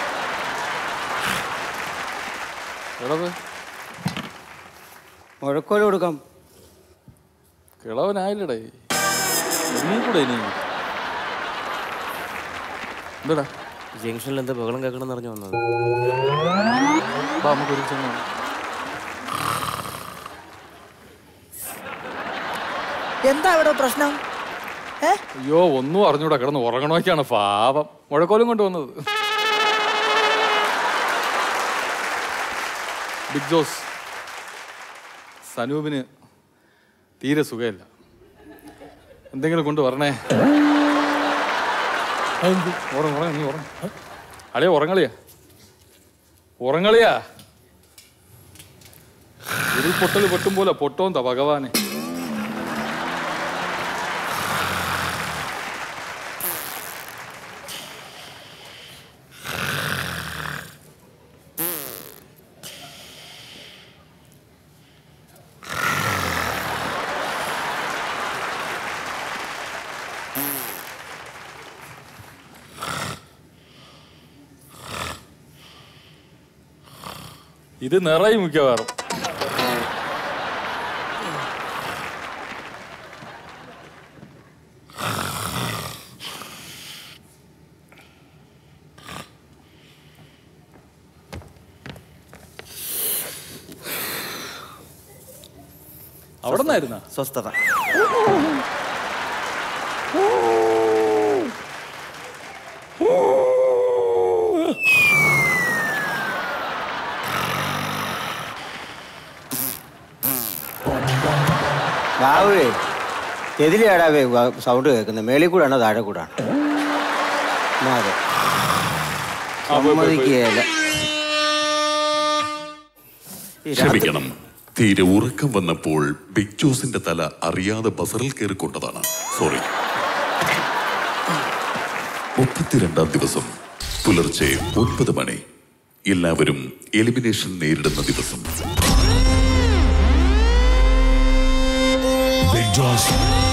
[SPEAKER 21] മുഴക്കോല് കൊടുക്കാം
[SPEAKER 10] കിളവനായില്ലടേ നീ കൂടെ ഇനി എന്താടാ
[SPEAKER 16] ജംഗ്ഷനിൽ എന്താ ബഹളം കേൾക്കണം അറിഞ്ഞു വന്നത്
[SPEAKER 10] വാ നമുക്ക് ഒരു ചെന്ന്
[SPEAKER 8] എന്താ ഇവിടെ പ്രശ്നം ഏ
[SPEAKER 10] അയ്യോ ഒന്നും അറിഞ്ഞൂടാ കിടന്ന് ഉറങ്ങണമൊക്കെയാണ് പാപം മുഴക്കോലും കൊണ്ട് വന്നത് ബിഗ് ജോസ് സനൂപിന് തീരെ സുഖമില്ല എന്തെങ്കിലും കൊണ്ട് വരണേ ഉറങ്ങ ഉറങ്ങ നീ ഉറങ്ങ അളിയ ഉറങ്ങളിയാ ഉറങ്ങളിയാ ഒരു പൊട്ടൽ പൊട്ടും പോലെ പൊട്ടോന്താ ഭഗവാനെ ഇത് നിറയും മിക്കവാറും അവിടെ നിന്നായിരുന്ന
[SPEAKER 16] സ്വസ്ഥത
[SPEAKER 21] ബാബുവേ എതിലെയാടാവേ സൗണ്ട് കേൾക്കുന്നത് മേളിൽ കൂടാണോ താഴെ കൂടാണ് അതെ സമ്മതിക്കുകയല്ല
[SPEAKER 9] ക്ഷമിക്കണം തീരെ ഉറക്കം വന്നപ്പോൾ ബിഗ് ജോസിന്റെ തല അറിയാതെ ബസറിൽ കയറിക്കൊണ്ടതാണ് സോറി മുപ്പത്തിരണ്ടാം ദിവസം പുലർച്ചെ ഒൻപത് മണി എല്ലാവരും എലിമിനേഷൻ നേരിടുന്ന ദിവസം
[SPEAKER 14] Big Joss.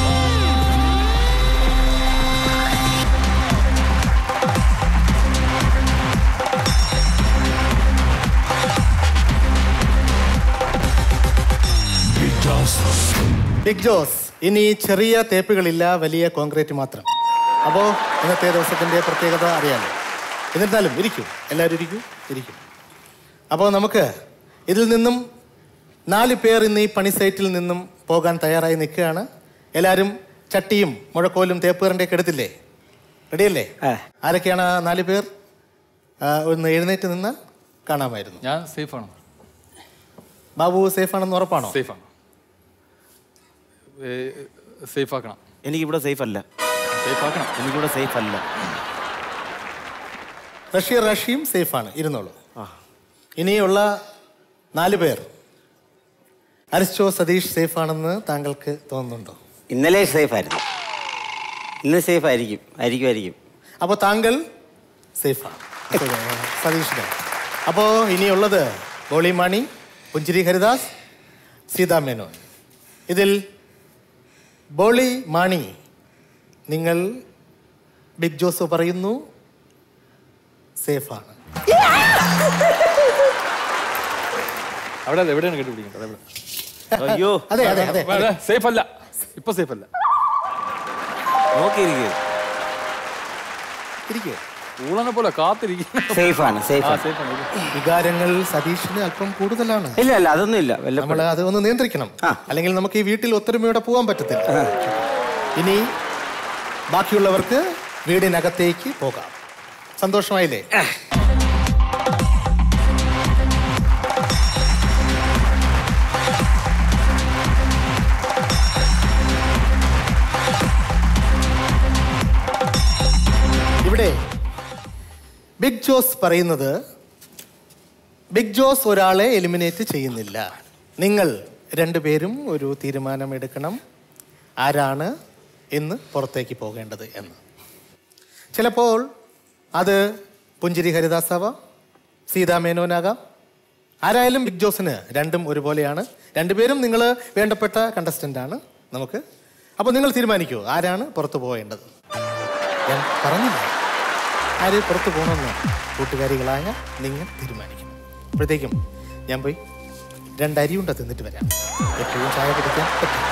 [SPEAKER 14] Big Joss.
[SPEAKER 11] Big Joss ഇനി ചെറിയ തേപ്പുകളില്ല വലിയ കോൺക്രീറ്റ് മാത്രം അപ്പോൾ ഇന്നത്തെ ദിവസത്തിൻ്റെ പ്രത്യേകത അറിയാമല്ലോ എന്നിരുന്നാലും ഇരിക്കും എല്ലാവരും ഇരിക്കും ഇരിക്കും അപ്പോൾ നമുക്ക് ഇതിൽ നിന്നും നാല് പേർ ഇന്ന് ഈ പണി സൈറ്റിൽ നിന്നും പോകാൻ തയ്യാറായി നിൽക്കുകയാണ് എല്ലാവരും ചട്ടിയും മുഴക്കോലും തേപ്പുകാരൻ്റെ ഒക്കെ എടുത്തില്ലേ റെഡിയല്ലേ ആരൊക്കെയാണ് ആ നാല് പേർ ആ, ഒന്ന് എഴുന്നേറ്റ് നിന്ന് കാണാമായിരുന്നു
[SPEAKER 10] ഞാൻ സേഫാണ്
[SPEAKER 11] ബാബു സേഫ് ആണെന്ന് ഉറപ്പാണോ
[SPEAKER 10] സേഫാണ് സേഫ് ആക്കണം
[SPEAKER 16] എനിക്കിവിടെ സേഫ് അല്ല
[SPEAKER 10] സേഫ് ആക്കണം
[SPEAKER 16] എനിക്കിവിടെ സേഫ് അല്ല
[SPEAKER 11] റഷ്യ റഷ്യയും സേഫാണ് ഇരുന്നോളൂ ഇനിയുള്ള നാല് പേർ അരിസ്റ്റോ സതീഷ് സേഫ് ആണെന്ന് താങ്കൾക്ക് തോന്നുന്നുണ്ടോ
[SPEAKER 22] ഇന്നലെ സേഫ് ആയിരുന്നു ഇന്ന് സേഫ് ആയിരിക്കും ആയിരിക്കും ആയിരിക്കും
[SPEAKER 11] അപ്പോൾ താങ്കൾ സേഫാണ് സതീഷിന് അപ്പോൾ ഇനിയുള്ളത് ബോളിമാണി പുഞ്ചിരി ഹരിദാസ് സീതാ മേനോൻ ഇതിൽ ബോളി മാണി നിങ്ങൾ ബിഗ് ജോസ് പറയുന്നു സേഫാണ്
[SPEAKER 10] അവിടെ അല്ല, എവിടെയാണ് കെട്ടിപ്പിടിക്കുന്നത് അവിടെ
[SPEAKER 16] അയ്യോ
[SPEAKER 11] അതെ അതെ അതെ
[SPEAKER 10] സേഫ് അല്ല ഇപ്പൊ സേഫ് അല്ല
[SPEAKER 16] നോക്കിയിരിക്കുക
[SPEAKER 11] ഇരിക്കുക
[SPEAKER 10] ഊളനെ പോലെ കാത്തിരിക്കും
[SPEAKER 22] സേഫാണ്
[SPEAKER 10] ആ,
[SPEAKER 22] സേഫാണ്
[SPEAKER 10] safe ആണ്.
[SPEAKER 11] വികാരങ്ങൾ സതീഷിന് അല്പം കൂടുതലാണ്
[SPEAKER 22] ഇല്ല ഇല്ല അതൊന്നും ഇല്ല
[SPEAKER 11] നമ്മൾ അത് ഒന്ന് നിയന്ത്രിക്കണം അല്ലെങ്കിൽ നമുക്ക് ഈ വീട്ടിൽ ഒത്തൊരുമയോടെ പോകാൻ പറ്റത്തില്ല ഇനി ബാക്കിയുള്ളവർക്ക് വീടിനകത്തേക്ക് പോകാം സന്തോഷമായില്ലേ ഇവിടെ ബിഗ് ജോസ് പറയുന്നത് ബിഗ് ജോസ് ഒരാളെ എലിമിനേറ്റ് ചെയ്യുന്നില്ല നിങ്ങൾ രണ്ടുപേരും ഒരു തീരുമാനം എടുക്കണം ആരാണ് എന്ന് പുറത്തേക്ക് പോകേണ്ടത് എന്ന് ചിലപ്പോൾ അത് പുഞ്ചിരി ഹരിദാസാവാം സീതാ മേനോനാകാം ആരായാലും ബിഗ് ജോസിന് രണ്ടും ഒരുപോലെയാണ് രണ്ടുപേരും നിങ്ങൾ വേണ്ടപ്പെട്ട കണ്ടസ്റ്റൻ്റ് ആണ് നമുക്ക് അപ്പോൾ നിങ്ങൾ തീരുമാനിക്കൂ ആരാണ് പുറത്തു പോകേണ്ടത് ഞാൻ പറഞ്ഞില്ല ആര് പുറത്തു പോകണമെന്ന് കൂട്ടുകാരികളായ നിങ്ങൾ തീരുമാനിക്കണം അപ്പോഴത്തേക്കും ഞാൻ പോയി രണ്ടരി ഉണ്ട തിന്നിട്ട് വരാം എപ്പോഴും ചായ കുടിക്കാൻ പറ്റും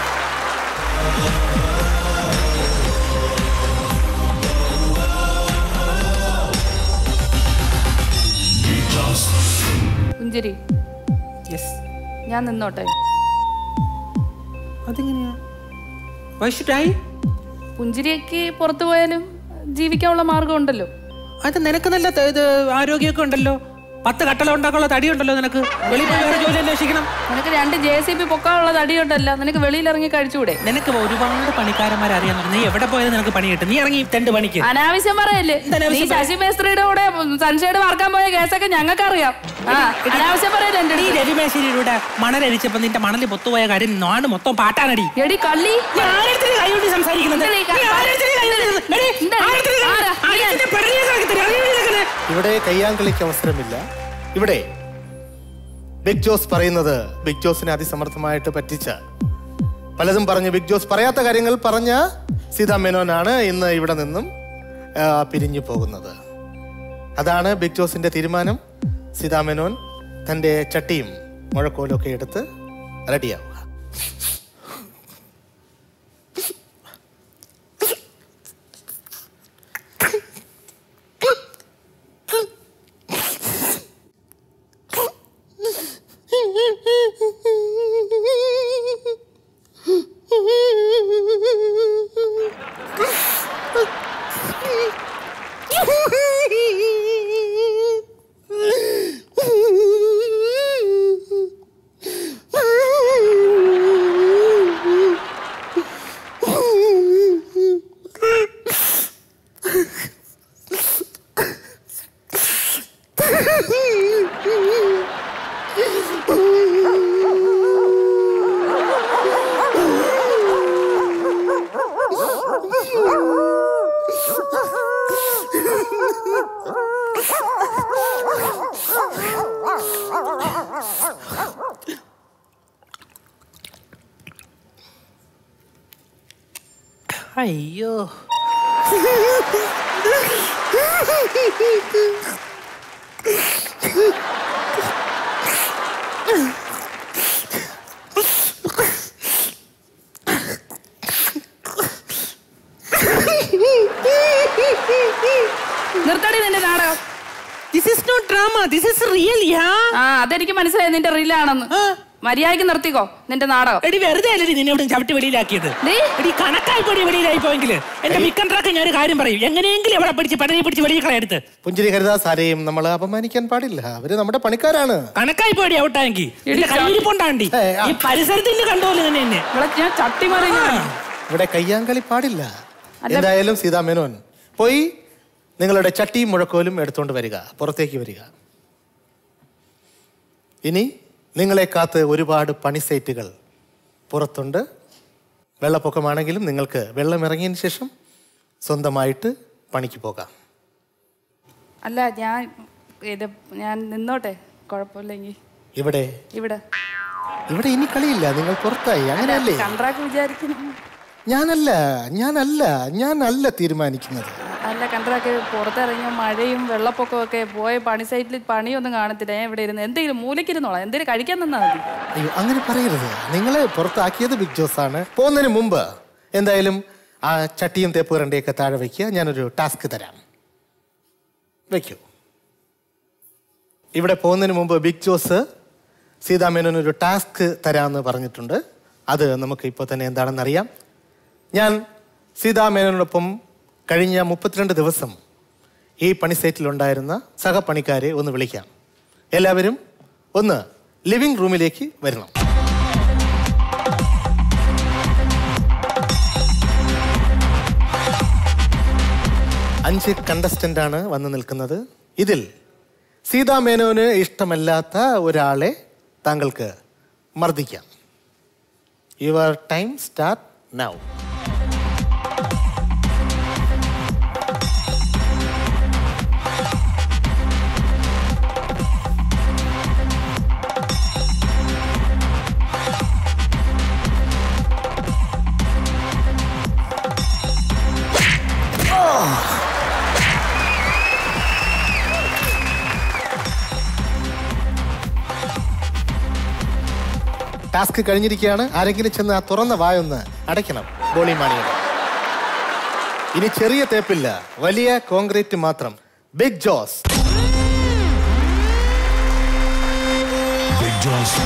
[SPEAKER 2] പുഞ്ചിരി ഞാൻ നിന്നോട്ടെ
[SPEAKER 15] അതെങ്ങനെയാ വൈഷിട്ടായി
[SPEAKER 2] പുഞ്ചിരിയൊക്കെ പുറത്തു പോയാലും ജീവിക്കാനുള്ള മാർഗം ഉണ്ടല്ലോ
[SPEAKER 15] അത് നിനക്ക് നല്ല ത- ഇത് ആരോഗ്യമൊക്കെ ഉണ്ടല്ലോ പത്ത് കട്ടല ഉണ്ടാക്കാനുള്ള തടിയുണ്ടല്ലോ നിനക്ക് വെളിയിൽ പോയി വേറെ ജോലി അന്വേഷിക്കണം
[SPEAKER 2] നിനക്ക് രണ്ട് ജെ സി ബി പൊക്കാനുള്ള തടിയുണ്ടല്ല നിനക്ക് വെളിയിൽ ഇറങ്ങി കഴിച്ചുകൂടെ
[SPEAKER 15] നിനക്ക് ഒരുപാട് പണിക്കാരന്മാരെ അറിയാൻ നീ എവിടെ പോയാലും നിനക്ക് പണി കിട്ടും നീ ഇറങ്ങി തെണ്ട് പണിക്ക്
[SPEAKER 2] അനാവശ്യം പറയല്ലേ നീ ശശി മേസ്ത്രിയുടെ കൂടെ സൺഷൈഡ് വാർക്കാൻ പോയ കേസൊക്കെ ഞങ്ങൾക്ക് അറിയാം ആ അനാവശ്യം പറയല്ലേ എന്റെ
[SPEAKER 15] നീ രവിമേശ്വരിയുടെ മണലരിച്ചപ്പോ നിന്റെ മണല് പൊത്തുപോയ കാര്യം നാട് മൊത്തം പാട്ടാനടി
[SPEAKER 2] എടി കള്ളി
[SPEAKER 15] ഞാൻ ആരെടുത്തിന് കൈകൊണ്ട് സംസാരിക്കുന്നത്
[SPEAKER 2] എന്താ ഈ
[SPEAKER 15] നീ ആരെടുത്തിന് കൈകൊണ്ട് എടി,
[SPEAKER 2] എന്താ?
[SPEAKER 15] ആരെടുത്തിന് കൈ-
[SPEAKER 2] ആരാ?
[SPEAKER 15] ആരെടുത്തിന് പെടലിയെ കാണിക്കത്തില്ല, അറിയോ നിനക്ക്?
[SPEAKER 11] ഇവിടെ കയ്യാങ്കളിക്ക് അവസരമില്ല ഇവിടെ ബിഗ് ജോസ് പറയുന്നത് ബിഗ് ജോസിനെ അതിസമർത്ഥമായിട്ട് പറ്റിച്ച പലതും പറഞ്ഞ് ബിഗ് ജോസ് പറയാത്ത കാര്യങ്ങൾ പറഞ്ഞ സീതാ മേനോനാണ് ഇന്ന് ഇവിടെ നിന്നും ആ, പിരിഞ്ഞു പോകുന്നത് അതാണ് ബിഗ് ജോസിന്റെ തീരുമാനം സീതാ മേനോൻ തൻ്റെ ചട്ടിയും മുഴക്കോലും ഒക്കെ എടുത്ത് റെഡിയാവുക
[SPEAKER 15] അയ്യോ
[SPEAKER 2] നിർത്തടി നിന്റെ നാടകം
[SPEAKER 15] this is not drama this is real yeah
[SPEAKER 2] ആ അതെനിക്ക് മനസ്സിലായി നിന്റെ റീലാണെന്ന് മര്യാദക്ക് നിർത്തിക്കോ നിന്റെ നാടകം
[SPEAKER 15] എടി വെറുതെ അല്ലടി നിന്നെ ഇവിടെ ചവിട്ടി വെളിയിലാക്കിയത് എടി കണക്കായി പോയി വെളിയിലായി പോയെങ്കിൽ എന്റെ മിക്കൻ ട്രാക്ക് ഞാൻ ഒരു കാര്യം പറയും എങ്ങനെയെങ്കിലും എവിടെ പിടിച്ച് പടനെ പിടിച്ച് വെളിയിൽ കളയെടുത്ത്
[SPEAKER 11] പുഞ്ചിരി ഹരിദാസ് ആരെയും നമ്മൾ അപമാനിക്കാൻ പാടില്ല അവര് നമ്മുടെ പണിക്കാരാണ്
[SPEAKER 15] കണക്കായി പോയി ഔട്ടാങ്കി എന്റെ കയ്യിരിപ്പുണ്ടാണ്ടി ഈ പരിസരത്ത് ഇന്ന് കണ്ടോല്ലോ തന്നെ എന്നെ
[SPEAKER 2] ഞാൻ ചട്ടിമറി
[SPEAKER 11] ഇവിടെ കയ്യാങ്കളി പാടില്ല എന്തായാലും സീതാ മേനോൻ പോയി നിങ്ങളുടെ ചട്ടിയും മുഴക്കോലും എടുത്തുകൊണ്ട് വരിക പുറത്തേക്ക് വരിക ഇനി നിങ്ങളെ കാത്ത് ഒരുപാട് പണി സൈറ്റുകൾ പുറത്തുണ്ട് വെള്ളപ്പൊക്കമാണെങ്കിലും നിങ്ങൾക്ക് വെള്ളം ഇറങ്ങിയതിന് ശേഷം സ്വന്തമായിട്ട് പണിക്ക് പോകാം
[SPEAKER 2] അല്ല ഞാൻ ഇത് ഞാൻ നിന്നോട്ടെ കുഴപ്പമില്ലെങ്കിൽ
[SPEAKER 11] ഇവിടെ
[SPEAKER 2] ഇവിടെ
[SPEAKER 11] ഇവിടെ ഇനി കളിയില്ല നിങ്ങൾ പുറത്തായി അങ്ങനെയല്ലേ
[SPEAKER 2] കൺട്രാക്ട് വിചാരിക്കുന്നു
[SPEAKER 11] ഞാനല്ല ഞാനല്ല ഞാനല്ല തീരുമാനിക്കുന്നത്
[SPEAKER 2] അല്ല കൺട്രാക്ട് പുറത്തിറങ്ങിയ മഴയും വെള്ളപ്പൊക്കവും ഒക്കെ പോയ പണി സൈറ്റിൽ പണിയൊന്നും കാണത്തില്ല ഞാൻ ഇവിടെ ഇരുന്ന് എന്തെങ്കിലും മൂലക്കിരുന്നോളാം എന്തെങ്കിലും കഴിക്കാൻ തന്നാ മതി
[SPEAKER 11] അയ്യോ അങ്ങനെ പറയരുത് നിങ്ങളെ പുറത്താക്കിയത് ബിഗ് ജോസ് ആണ് പോകുന്നതിന് മുമ്പ് എന്തായാലും ആ ചട്ടിയും തേപ്പുകരണ്ടിയൊക്കെ താഴെ വയ്ക്കുക ഞാനൊരു ടാസ്ക് തരാം വയ്ക്കൂ ഇവിടെ പോകുന്നതിന് മുമ്പ് ബിഗ് ജോസ് സീതാമേനോന് ഒരു ടാസ്ക് തരാമെന്ന് പറഞ്ഞിട്ടുണ്ട് അത് നമുക്ക് ഇപ്പോൾ തന്നെ എന്താണെന്ന് അറിയാം ഞാൻ സീതാമേനോനൊപ്പം കഴിഞ്ഞ മുപ്പത്തിരണ്ട് ദിവസം ഈ പണി സൈറ്റിലുണ്ടായിരുന്ന സഹപണിക്കാരെ ഒന്ന് വിളിക്കാം എല്ലാവരും ഒന്ന് ലിവിംഗ് റൂമിലേക്ക് വരണം അഞ്ച് കണ്ടസ്റ്റന്റ് ആണ് വന്ന് നിൽക്കുന്നത് ഇതിൽ സീതാ മേനോന് ഇഷ്ടമല്ലാത്ത ഒരാളെ താങ്കൾക്ക് മർദ്ദിക്കാം your time start now task കഴിഞ്ഞിരിക്കുകയാണ് ആരെങ്കിലും ചെന്ന് ആ തുറന്ന വായൊന്ന് അടയ്ക്കണം ബോളി മാണിയുടെ ഇനി ചെറിയ തേപ്പില്ല വലിയ കോൺക്രീറ്റ് മാത്രം ബിഗ് ജോസ്
[SPEAKER 14] ബിഗ് ജോസ്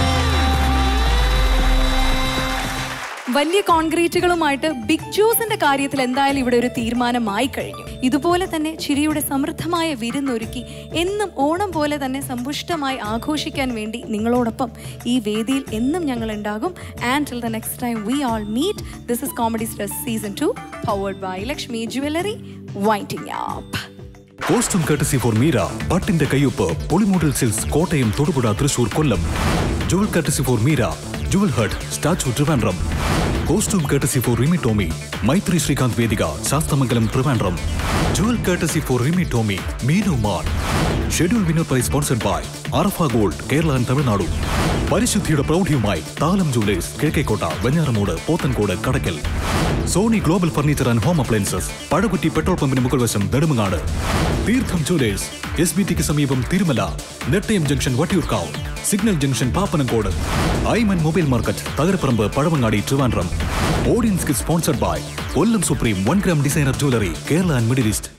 [SPEAKER 2] വലിയ കോൺക്രീറ്റുകളുമായിട്ട് ബിഗ് ജോസിന്റെ കാര്യത്തിൽ എന്തായാലും ഇവിടെ ഒരു തീരുമാനമായി കഴിഞ്ഞു ഇതുപോലെ തന്നെ ചിരിയുടെ സമൃദ്ധമായ വിരുന്നൊരുക്കി എന്നും ഓണം പോലെ തന്നെ സമ്പുഷ്ടമായി ആഘോഷിക്കാൻ വേണ്ടി നിങ്ങളോടൊപ്പം ഈ വേദിയിൽ എന്നും ഞങ്ങൾ ഉണ്ടാകും and till the next time we all meet this is comedy stress season two powered by Lakshmi jewellery winding up
[SPEAKER 6] costume courtesy for Meera പട്ടിന്റെ കയ്യൊപ്പ് പൊളിമോഡൽ silks Kottayam Thodupuzha Thrissur Kollam jewel courtesy for Meera jewel hut statue Trivandrum costume courtesy for Rimi Tomy Maithri Sreekanth Vedika Sasthamangalam Trivandrum jewel courtesy for Rimi Tomy Meenu മാൻ schedule winner prize sponsored by Arafa gold Kerala and Tamil Nadu പരിശുദ്ധിയുടെ പ്രൗഢിയുമായി Thalam jewellers Kizhakkekotta Venjaramoodu Pothencode Kadakkal Sony global furniture and home appliances Pazhakutty petrol പമ്പിന് മുകൾ വശം നെടുമങ്ങാട് തീർത്ഥം ജുവലേഴ്സ് എസ് ബി ടിക്ക് സമീപം Thirumala Nettayam junction Vattiyoorkavu signal junction Pappanamcode Aiman mobile market Thakaraparambu Pazhavangadi Trivandrum audience kit sponsored by Kollam supreme one gram designer jewellery Kerala and middle east